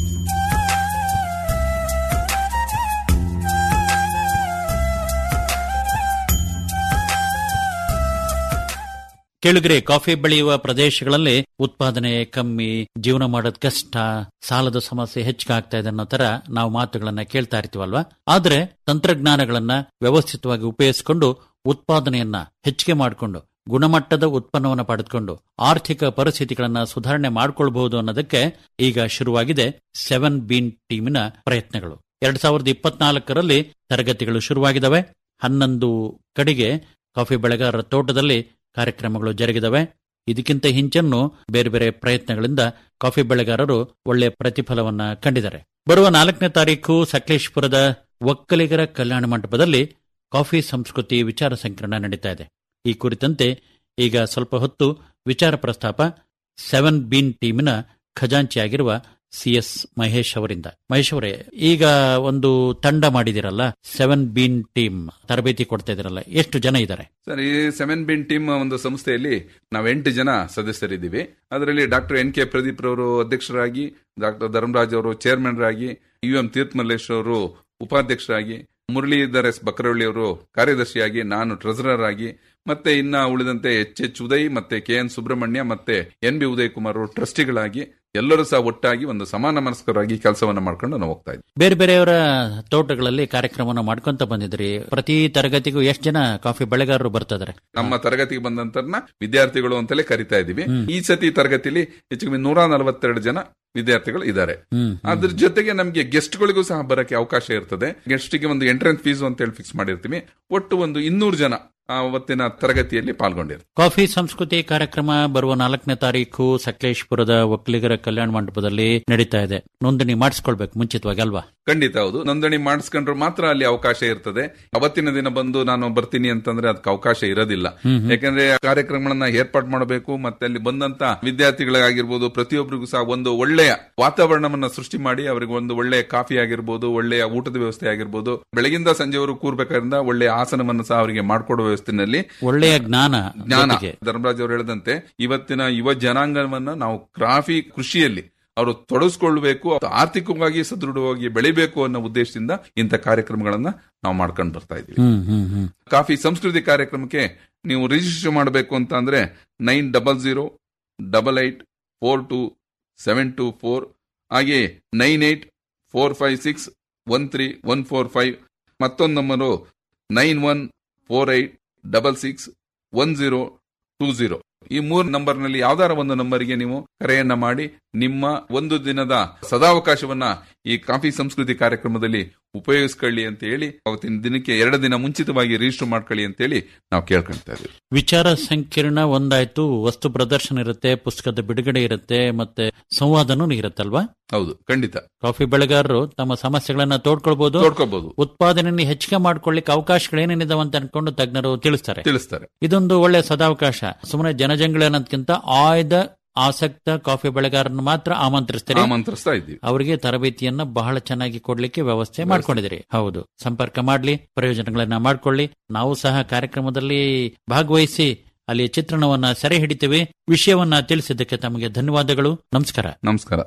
ಕೆಳಗರೆ ಕಾಫಿ ಬೆಳೆಯುವ ಪ್ರದೇಶಗಳಲ್ಲಿ ಉತ್ಪಾದನೆ ಕಮ್ಮಿ ಜೀವನ ಮಾಡೋದ್ ಕಷ್ಟ ಸಾಲದ ಸಮಸ್ಯೆ ಹೆಚ್ಚಾಗ್ತಾ ಇದೆ ಅನ್ನೋ ತರ ನಾವು ಮಾತುಗಳನ್ನ ಕೇಳ್ತಾ ಇರ್ತೀವಲ್ವಾ ಆದ್ರೆ ತಂತ್ರಜ್ಞಾನಗಳನ್ನ ವ್ಯವಸ್ಥಿತವಾಗಿ ಉಪಯೋಗಿಸಿಕೊಂಡು ಉತ್ಪಾದನೆಯನ್ನ ಹೆಚ್ಚಿಗೆ ಮಾಡಿಕೊಂಡು ಗುಣಮಟ್ಟದ ಉತ್ಪನ್ನವನ್ನು ಪಡೆದುಕೊಂಡು ಆರ್ಥಿಕ ಪರಿಸ್ಥಿತಿಗಳನ್ನ ಸುಧಾರಣೆ ಮಾಡಿಕೊಳ್ಬಹುದು ಅನ್ನೋದಕ್ಕೆ ಈಗ ಶುರುವಾಗಿದೆ ಸೆವೆನ್ ಬೀನ್ ಟೀಮಿನ ಪ್ರಯತ್ನಗಳು ಎರಡ್ ಸಾವಿರದ ಇಪ್ಪತ್ನಾಲ್ಕರಲ್ಲಿ ತರಗತಿಗಳು ಶುರುವಾಗಿದ್ದಾವೆ ಹನ್ನೊಂದು ಕಡೆಗೆ ಕಾಫಿ ಬೆಳೆಗಾರರ ತೋಟದಲ್ಲಿ ಕಾರ್ಯಕ್ರಮಗಳು ಜರುಗಿದವೆ ಇದಕ್ಕಿಂತ ಹಿಂಚೆನ್ನು ಬೇರೆ ಬೇರೆ ಪ್ರಯತ್ನಗಳಿಂದ ಕಾಫಿ ಬೆಳೆಗಾರರು ಒಳ್ಳೆಯ ಪ್ರತಿಫಲವನ್ನ ಕಂಡಿದ್ದಾರೆ ಬರುವ ನಾಲ್ಕನೇ ತಾರೀಕು ಸಕಲೇಶ್ಪುರದ ಒಕ್ಕಲಿಗರ ಕಲ್ಯಾಣ ಮಂಟಪದಲ್ಲಿ ಕಾಫಿ ಸಂಸ್ಕೃತಿ ವಿಚಾರ ಸಂಕಿರಣ ನಡೀತಾ ಇದೆ ಈ ಕುರಿತಂತೆ ಈಗ ಸ್ವಲ್ಪ ಹೊತ್ತು ವಿಚಾರ ಪ್ರಸ್ತಾಪ ಸೆವೆನ್ ಬೀನ್ ಟೀಮಿನ ಖಜಾಂಚಿಯಾಗಿರುವ ಸಿಎಸ್ ಮಹೇಶ್ ಅವರಿಂದ ಮಹೇಶ್ ಅವರೇ ಈಗ ಒಂದು ತಂಡ ಮಾಡಿದಿರಲ್ಲ ಸೆವೆನ್ ಬೀನ್ ಟೀಮ್ ತರಬೇತಿ ಕೊಡ್ತಾ ಇದಿರಲ್ಲ ಎಷ್ಟು ಜನ ಇದ್ದಾರೆ ಸರ್ ಈ ಸೆವೆನ್ ಬಿನ್ ಟೀಮ್ ಒಂದು ಸಂಸ್ಥೆಯಲ್ಲಿ ನಾವು ಎಂಟು ಜನ ಸದಸ್ಯರಿದ್ದೀವಿ ಅದರಲ್ಲಿ ಡಾಕ್ಟರ್ ಎನ್ ಕೆ ಪ್ರದೀಪ್ ರವರು ಅಧ್ಯಕ್ಷರಾಗಿ ಡಾಕ್ಟರ್ ಧರ್ಮರಾಜ್ ಅವರು ಚೇರ್ಮನ್ ರಾಗಿ ಯು ಎಂ ತೀರ್ಥಮಲ್ಲೇಶ್ ಅವರು ಉಪಾಧ್ಯಕ್ಷರಾಗಿ ಮುರಳೀಧರ್ ಎಸ್ ಬಕ್ರವಳ್ಳಿ ಅವರು ಕಾರ್ಯದರ್ಶಿಯಾಗಿ ನಾನು ಟ್ರೆಸರರ್ ಆಗಿ ಮತ್ತೆ ಇನ್ನ ಉಳಿದಂತೆ ಎಚ್ ಎಚ್ ಉದಯ್ ಮತ್ತೆ ಕೆ ಎನ್ ಸುಬ್ರಹ್ಮಣ್ಯ ಮತ್ತೆ ಎನ್ ಬಿ ಉದಯ್ ಕುಮಾರ್ ಅವರು ಟ್ರಸ್ಟಿಗಳಾಗಿ ಎಲ್ಲರೂ ಸಹ ಒಟ್ಟಾಗಿ ಒಂದು ಸಮಾನ ಮನಸ್ಕರಾಗಿ ಕೆಲಸವನ್ನ ಮಾಡ್ಕೊಂಡು ನಾವು ಹೋಗ್ತಾ ಇದ್ದೀವಿ ಬೇರೆ ಬೇರೆಯವರ ತೋಟಗಳಲ್ಲಿ ಕಾರ್ಯಕ್ರಮವನ್ನು ಮಾಡ್ಕೊಂತ ಬಂದಿದ್ರಿ ಪ್ರತಿ ತರಗತಿಗೂ ಎಷ್ಟು ಜನ ಕಾಫಿ ಬೆಳೆಗಾರರು ಬರ್ತಿದ್ದಾರೆ ನಮ್ಮ ತರಗತಿಗೆ ಬಂದಂತರ್ನ ವಿದ್ಯಾರ್ಥಿಗಳು ಅಂತಲೇ ಕರಿತಾ ಇದೀವಿ ಈ ಸತಿ ತರಗತಿಲಿ ಹೆಚ್ಚು ಕಮ್ಮಿ ನೂರ ನಲವತ್ತೆರಡು ಜನ ವಿದ್ಯಾರ್ಥಿಗಳು ಇದ್ದಾರೆ ಹ್ಮ್ ಅದ್ರ ಜೊತೆಗೆ ನಮಗೆ ಗೆಸ್ಟ್ಗಳಿಗೂ ಸಹ ಬರಕ್ಕೆ ಅವಕಾಶ ಇರ್ತದೆ ಗೆಸ್ಟ್ಗೆ ಒಂದು ಎಂಟ್ರೆನ್ಸ್ ಫೀಸ್ ಅಂತ ಹೇಳಿ ಫಿಕ್ಸ್ ಮಾಡಿರ್ತೀವಿ ಒಟ್ಟು ಒಂದು ಇನ್ನೂರು ಜನ ಆ ಅವತ್ತಿನ ತರಗತಿಯಲ್ಲಿ ಪಾಲ್ಗೊಂಡಿರ್ತಾರೆ ಕಾಫಿ ಸಂಸ್ಕೃತಿ ಕಾರ್ಯಕ್ರಮ ಬರುವ ನಾಲ್ಕನೇ ತಾರೀಕು ಸಕಲೇಶ್ಪುರದ ಒಕ್ಕಲಿಗರ ಕಲ್ಯಾಣ ಮಂಟಪದಲ್ಲಿ ನಡೀತಾ ಇದೆ ನೋಂದಣಿ ಮಾಡಿಸ್ಕೊಳ್ಬೇಕು ಮುಂಚಿತವಾಗಿ ಅಲ್ವಾ ಖಂಡಿತ ಹೌದು ನೋಂದಣಿ ಮಾಡಿಸ್ಕೊಂಡ್ರೆ ಮಾತ್ರ ಅಲ್ಲಿ ಅವಕಾಶ ಇರ್ತದೆ ಅವತ್ತಿನ ದಿನ ಬಂದು ನಾನು ಬರ್ತೀನಿ ಅಂತಂದ್ರೆ ಅದಕ್ಕೆ ಅವಕಾಶ ಇರೋದಿಲ್ಲ ಯಾಕಂದ್ರೆ ಕಾರ್ಯಕ್ರಮಗಳನ್ನ ಏರ್ಪಾಡು ಮಾಡಬೇಕು ಮತ್ತೆ ಅಲ್ಲಿ ಬಂದಂತ ವಿದ್ಯಾರ್ಥಿಗಳಾಗಿರ್ಬೋದು ಪ್ರತಿಯೊಬ್ಬರಿಗೂ ಸಹ ಒಂದು ಒಳ್ಳೆಯ ವಾತಾವರಣವನ್ನ ಸೃಷ್ಟಿ ಮಾಡಿ ಅವರಿಗೆ ಒಂದು ಒಳ್ಳೆಯ ಕಾಫಿ ಆಗಿರ್ಬೋದು ಒಳ್ಳೆಯ ಊಟದ ವ್ಯವಸ್ಥೆ ಆಗಿರ್ಬೋದು ಬೆಳಗಿಂದ ಸಂಜೆವರೆಗೂ ಕೂರ್ಬೇಕಾದ್ರಿಂದ ಒಳ್ಳೆಯ ಆಸನವನ್ನು ಸಹ ಅವರಿಗೆ ಮಾಡಿಕೊಡುವ ವ್ಯವಸ್ಥೆನಲ್ಲಿ ಒಳ್ಳೆಯ ಜ್ಞಾನ ಜ್ಞಾನ ಜೊತೆಗೆ. ಧರ್ಮರಾಜ್ ಅವರು ಹೇಳಿದಂತೆ ಇವತ್ತಿನ ಯುವ ಜನಾಂಗವನ್ನ ನಾವು ಕಾಫಿ ಕೃಷಿಯಲ್ಲಿ ಅವರು ತೊಡಗಿಸ್ಕೊಳ್ಬೇಕು ಆರ್ಥಿಕವಾಗಿ ಸದೃಢವಾಗಿ ಬೆಳಿಬೇಕು ಅನ್ನೋ ಉದ್ದೇಶದಿಂದ ಇಂಥ ಕಾರ್ಯಕ್ರಮಗಳನ್ನ ನಾವು ಮಾಡ್ಕೊಂಡು ಬರ್ತಾ ಇದ್ದೀವಿ ಹ್ಮ್ ಹ್ಮ್ ಹ್ಮ್ ಕಾಫಿ ಸಂಸ್ಕೃತಿ ಕಾರ್ಯಕ್ರಮಕ್ಕೆ ನೀವು ರಿಜಿಸ್ಟರ್ ಮಾಡಬೇಕು ಅಂತ ಅಂದ್ರೆ nine double zero double eight four two seven two four ಹಾಗೆ nine eight four five six one three one four five ಮತ್ತೊಂದು number nine one four eight double six one zero two zero ಈ ಮೂರು ನಂಬರ್ನಲ್ಲಿ ಯಾವ್ದಾರ ಒಂದು ನಂಬರ್ಗೆ ನೀವು ಕರೆಯನ್ನ ಮಾಡಿ ನಿಮ್ಮ ಒಂದು ದಿನದ ಸದಾವಕಾಶವನ್ನ ಈ ಕಾಫಿ ಸಂಸ್ಕೃತಿ ಕಾರ್ಯಕ್ರಮದಲ್ಲಿ ಉಪಯೋಗಿಸ್ಕೊಳ್ಳಿ ಅಂತ ಹೇಳಿ ಅವತ್ತಿನ ದಿನಕ್ಕೆ ಎರಡು ದಿನ ಮುಂಚಿತವಾಗಿ ರಿಜಿಸ್ಟರ್ ಮಾಡ್ಕೊಳ್ಳಿ ಅಂತ ಹೇಳಿ ನಾವು ಕೇಳ್ಕೊಳ್ತಾ ಇದ್ದೀವಿ ವಿಚಾರ ಸಂಕಿರಣ ಒಂದಾಯ್ತು ವಸ್ತು ಪ್ರದರ್ಶನ ಇರುತ್ತೆ ಪುಸ್ತಕದ ಬಿಡುಗಡೆ ಇರುತ್ತೆ ಮತ್ತೆ ಸಂವಾದನೂ ಇರುತ್ತಲ್ವಾ ಹೌದು ಖಂಡಿತ ಕಾಫಿ ಬೆಳೆಗಾರರು ತಮ್ಮ ಸಮಸ್ಯೆಗಳನ್ನ ತೋಡ್ಕೊಳ್ಬಹುದು ನೋಡ್ಕೋಬಹುದು ಉತ್ಪಾದನೆಯನ್ನು ಹೆಚ್ಚಿಗೆ ಮಾಡ್ಕೊಳ್ಳಿಕ್ಕೆ ಅವಕಾಶಗಳೇನೇನಿದಾವೆ ಅಂತ ಅನ್ಕೊಂಡು ತಜ್ಞರು ತಿಳಿಸ್ತಾರೆ ತಿಳಿಸ್ತಾರೆ ಇದೊಂದು ಒಳ್ಳೆ ಸದಾವಕಾಶ ಸುಮ್ಮನೆ ಜನಜಂಗಳ ಅನ್ನೋದಕ್ಕಿಂತ ಆಯ್ದ ಆಸಕ್ತ ಕಾಫಿ ಬೆಳೆಗಾರನ್ನು ಮಾತ್ರ ಆಮಂತ್ರಿಸ್ತಾರೆ ಆಮಂತ್ರಿಸ್ತಾ ಇದ್ದೀವಿ ಅವರಿಗೆ ತರಬೇತಿಯನ್ನ ಬಹಳ ಚೆನ್ನಾಗಿ ಕೊಡ್ಲಿಕ್ಕೆ ವ್ಯವಸ್ಥೆ ಮಾಡ್ಕೊಂಡಿದ್ದೀರಿ ಹೌದು ಸಂಪರ್ಕ ಮಾಡ್ಲಿ ಪ್ರಯೋಜನಗಳನ್ನ ಮಾಡ್ಕೊಳ್ಳಿ ನಾವು ಸಹ ಕಾರ್ಯಕ್ರಮದಲ್ಲಿ ಭಾಗವಹಿಸಿ ಅಲ್ಲಿ ಚಿತ್ರಣವನ್ನ ಸೆರೆ ಹಿಡಿತೀವಿ ವಿಷಯವನ್ನ ತಿಳಿಸಿದ್ದಕ್ಕೆ ತಮಗೆ ಧನ್ಯವಾದಗಳು ನಮಸ್ಕಾರ ನಮಸ್ಕಾರ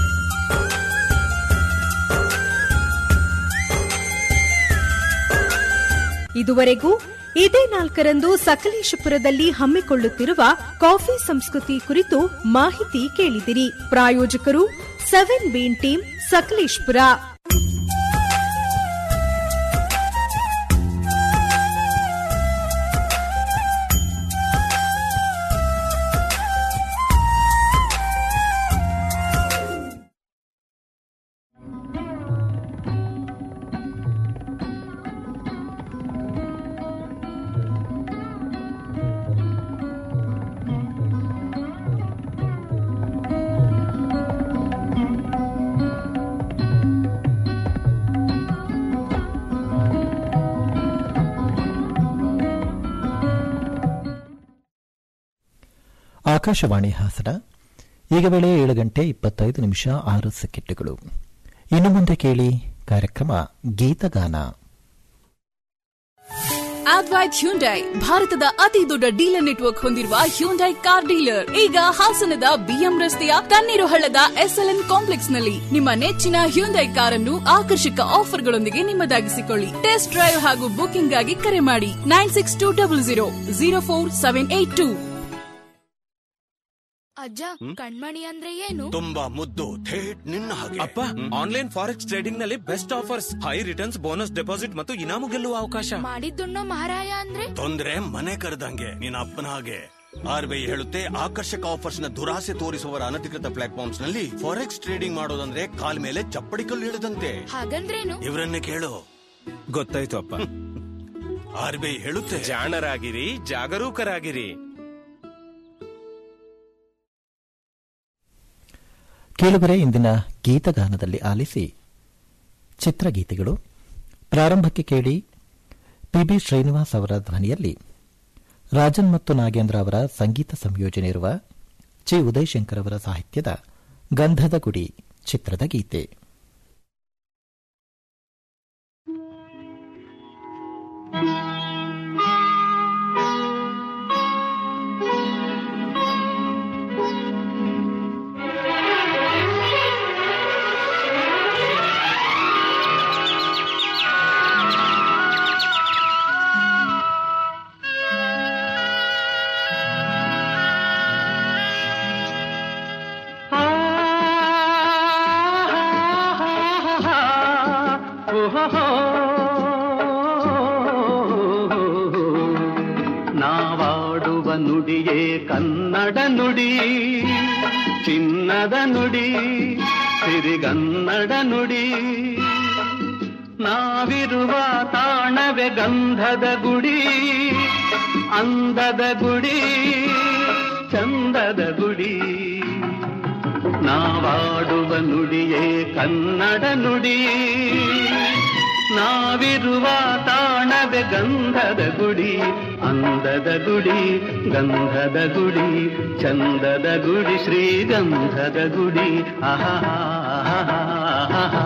ಇದುವರೆಗೂ ಇದೇ ನಾಲ್ಕರಂದು ಸಕಲೇಶಪುರದಲ್ಲಿ ಹಮ್ಮಿಕೊಳ್ಳುತ್ತಿರುವ ಕಾಫಿ ಸಂಸ್ಕೃತಿ ಕುರಿತು ಮಾಹಿತಿ ಕೇಳಿದಿರಿ ಪ್ರಾಯೋಜಕರು seven bean team Sakleshpur Akashvani Hassan ಈಗ ವೇಳೆ ಏಳು ಗಂಟೆ ಇಪ್ಪತ್ತೈದು ನಿಮಿಷ ಆರು ಸೆಕೆಂಡುಗಳು ಇನ್ನು ಮುಂದೆ ಕೇಳಿ ಕಾರ್ಯಕ್ರಮ ಗೀತಗಾನ ಅದ್ವೈತ್ ಹ್ಯುಂಡೈ ಭಾರತದ ಅತಿ ದೊಡ್ಡ ಡೀಲರ್ ನೆಟ್ವರ್ಕ್ ಹೊಂದಿರುವ ಹ್ಯುಂಡೈ ಕಾರ್ ಡೀಲರ್ ಈಗ ಹಾಸನದ ಬಿಎಂ ರಸ್ತೆಯ ತಣ್ಣೀರು ಹಳ್ಳದ ಎಸ್ಎಲ್ಎನ್ ಕಾಂಪ್ಲೆಕ್ಸ್ ನಲ್ಲಿ ನಿಮ್ಮ ನೆಚ್ಚಿನ ಹ್ಯುಂಡೈ ಕಾರನ್ನು ಆಕರ್ಷಕ ಆಫರ್ಗಳೊಂದಿಗೆ ನಿಮ್ಮದಾಗಿಸಿಕೊಳ್ಳಿ ಟೆಸ್ಟ್ ಡ್ರೈವ್ ಹಾಗೂ ಬುಕಿಂಗ್ ಗಾಗಿ ಕರೆ ಮಾಡಿ nine six two double zero zero four seven eight two ಅಜ್ಜ ಕಣ್ಮಣಿ ಅಂದ್ರೆ ಏನು ತುಂಬಾ ಮುದ್ದು ಥೇಟ್ ನಿನ್ನ ಹಾಗೆ ಅಪ್ಪ ಆನ್ಲೈನ್ ಫಾರೆಕ್ಸ್ ಟ್ರೇಡಿಂಗ್ ನಲ್ಲಿ best offers high returns bonus deposit ಮತ್ತು ಇನಾಮು ಗೆಲ್ಲುವ ಅವಕಾಶ ಮಾಡಿದ್ದುಣ್ಣೋ ಮಹಾರಾಯ ಅಂದ್ರೆ ತೊಂದ್ರೆ ಮನೆ ಕರೆದಂಗೆ ನಿನ್ನ ಅಪ್ಪನ ಹಾಗೆ ಆರ್ಬಿಐ ಹೇಳುತ್ತೆ ಆಕರ್ಷಕ ಆಫರ್ಸ್ ನ ದುರಾಸೆ ತೋರಿಸುವವರ ಅನಧಿಕೃತ ಪ್ಲಾಟ್ಫಾರ್ಮ್ಸ್ ನಲ್ಲಿ ಫಾರೆಕ್ಸ್ ಟ್ರೇಡಿಂಗ್ ಮಾಡೋದಂದ್ರೆ ಕಾಲ್ ಮೇಲೆ ಚಪ್ಪಡಿ ಕಲ್ಲು ಇಳಿದಂತೆ ಹಾಗಂದ್ರೇನು ಇವರನ್ನೇ ಕೇಳು ಗೊತ್ತಾಯ್ತು ಅಪ್ಪ ಆರ್ಬಿಐ ಹೇಳುತ್ತೆ ಜಾಣರಾಗಿರಿ ಜಾಗರೂಕರಾಗಿರಿ ಕೇಳುಗರೆ ಇಂದಿನ ಗೀತಗಾನದಲ್ಲಿ ಆಲಿಸಿ ಚಿತ್ರಗೀತೆಗಳು ಪ್ರಾರಂಭಕ್ಕೆ ಕೇಳಿ ಪಿಬಿ ಶ್ರೀನಿವಾಸ್ ಅವರ ಧ್ವನಿಯಲ್ಲಿ ರಾಜನ್ ಮತ್ತು ನಾಗೇಂದ್ರ ಅವರ ಸಂಗೀತ ಸಂಯೋಜನೆ ಇರುವ ಚಿ ಉದಯಶಂಕರ್ ಅವರ ಸಾಹಿತ್ಯದ ಗಂಧದ ಗುಡಿ ಚಿತ್ರದ ಗೀತೆ ನಾವಾಡುವ ನುಡಿಯೇ ಕನ್ನಡ ನುಡಿ ಚಿನ್ನದ ನುಡಿ ಸಿರಿಗನ್ನಡ ನುಡಿ ನಾವಿರುವ ತಾಣವೇ ಗಂಧದ ಗುಡಿ ಅಂದದ ಗುಡಿ ಚಂದದ ಗುಡಿ ನಾವಾಡುವ ನುಡಿಯೇ ಕನ್ನಡ ನುಡಿ ನಾವಿರುವ ತಾಣವೇ ಗಂಧದ ಗುಡಿ ಅಂದದ ಗುಡಿ ಗಂಧದ ಗುಡಿ ಚಂದದ ಗುಡಿ ಶ್ರೀಗಂಧದ ಗುಡಿ ಆಹಾ ಆಹಾ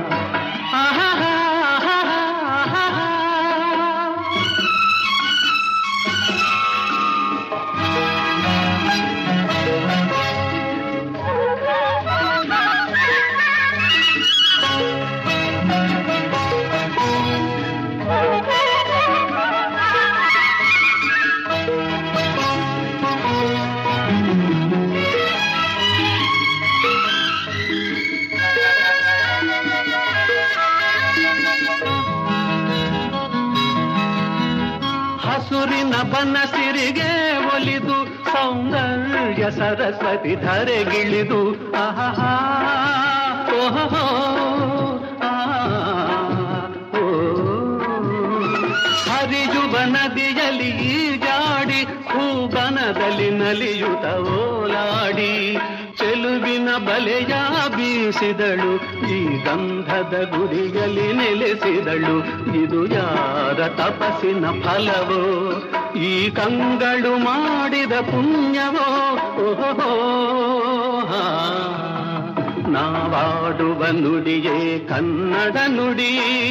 ಹಸುರಿನ ಬನಸಿರಿಗೆ ಒಲಿದು ಸೌಂದರ್ಯ ಸರಸ್ವತಿ ಧರೆಗಿಳಿದು ಆಹಾ ಓಹೋ ಹರಿಯುವ ನದಿಯಲ್ಲಿ ಈಜಾಡಿ ಹೂಬನದಲ್ಲಿ ನಲಿಯುತ್ತ ಓಲಾಡಿ ಚೆಲುವಿನ ಬಲೆಯ ಬೀಸಿದಳು ಈ ಗಂಧದ ಗುಡಿಯಲ್ಲಿ ನೆಲೆಸಿದಳು ಇದು ಯಾರ ತಪಸ್ಸಿನ ಫಲವೋ ಈ ಕಂಗಳು ಮಾಡಿದ ಪುಣ್ಯವೋ ಓಹೋ ನಾವಾಡುವ ನುಡಿಯೇ ಕನ್ನಡ ನುಡಿ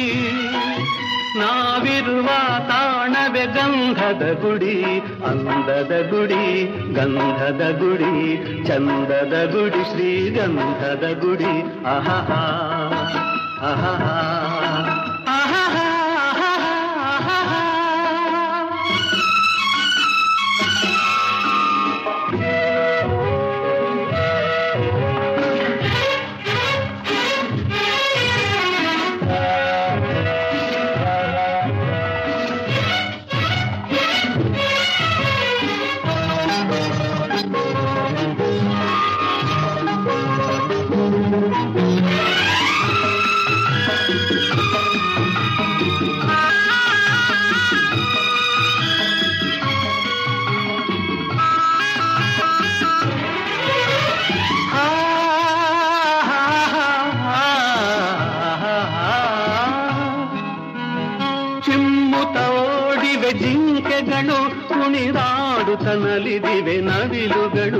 ನಾವಿರುವ ತಾಣವೇ ಗಂಧದ ಗುಡಿ ಅಂದದ ಗುಡಿ ಗಂಧದ ಗುಡಿ ಚಂದದ ಗುಡಿ ಶ್ರೀಗಂಧದ ಗುಡಿ ಆಹಾ ಆಹಾ ಆಹಾ ಚಿಮ್ಮುತ್ತ ಓಡಿವೆ ಜಿಂಕೆ ರೆಕ್ಕೆಗಳು ಕುಣಿದಾಡುತ್ತನಲಿದಿವೆ ನವಿಲುಗಳು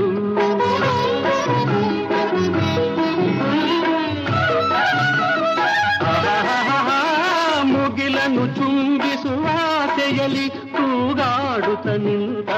ಆಹಾಹಾಹಾ, ಮುಗಿಲನ್ನು ಚುಂಬಿಸುವ ಆಸೆಯಲ್ಲಿ ತೂಗಾಡುತ್ತ ನಿಂತ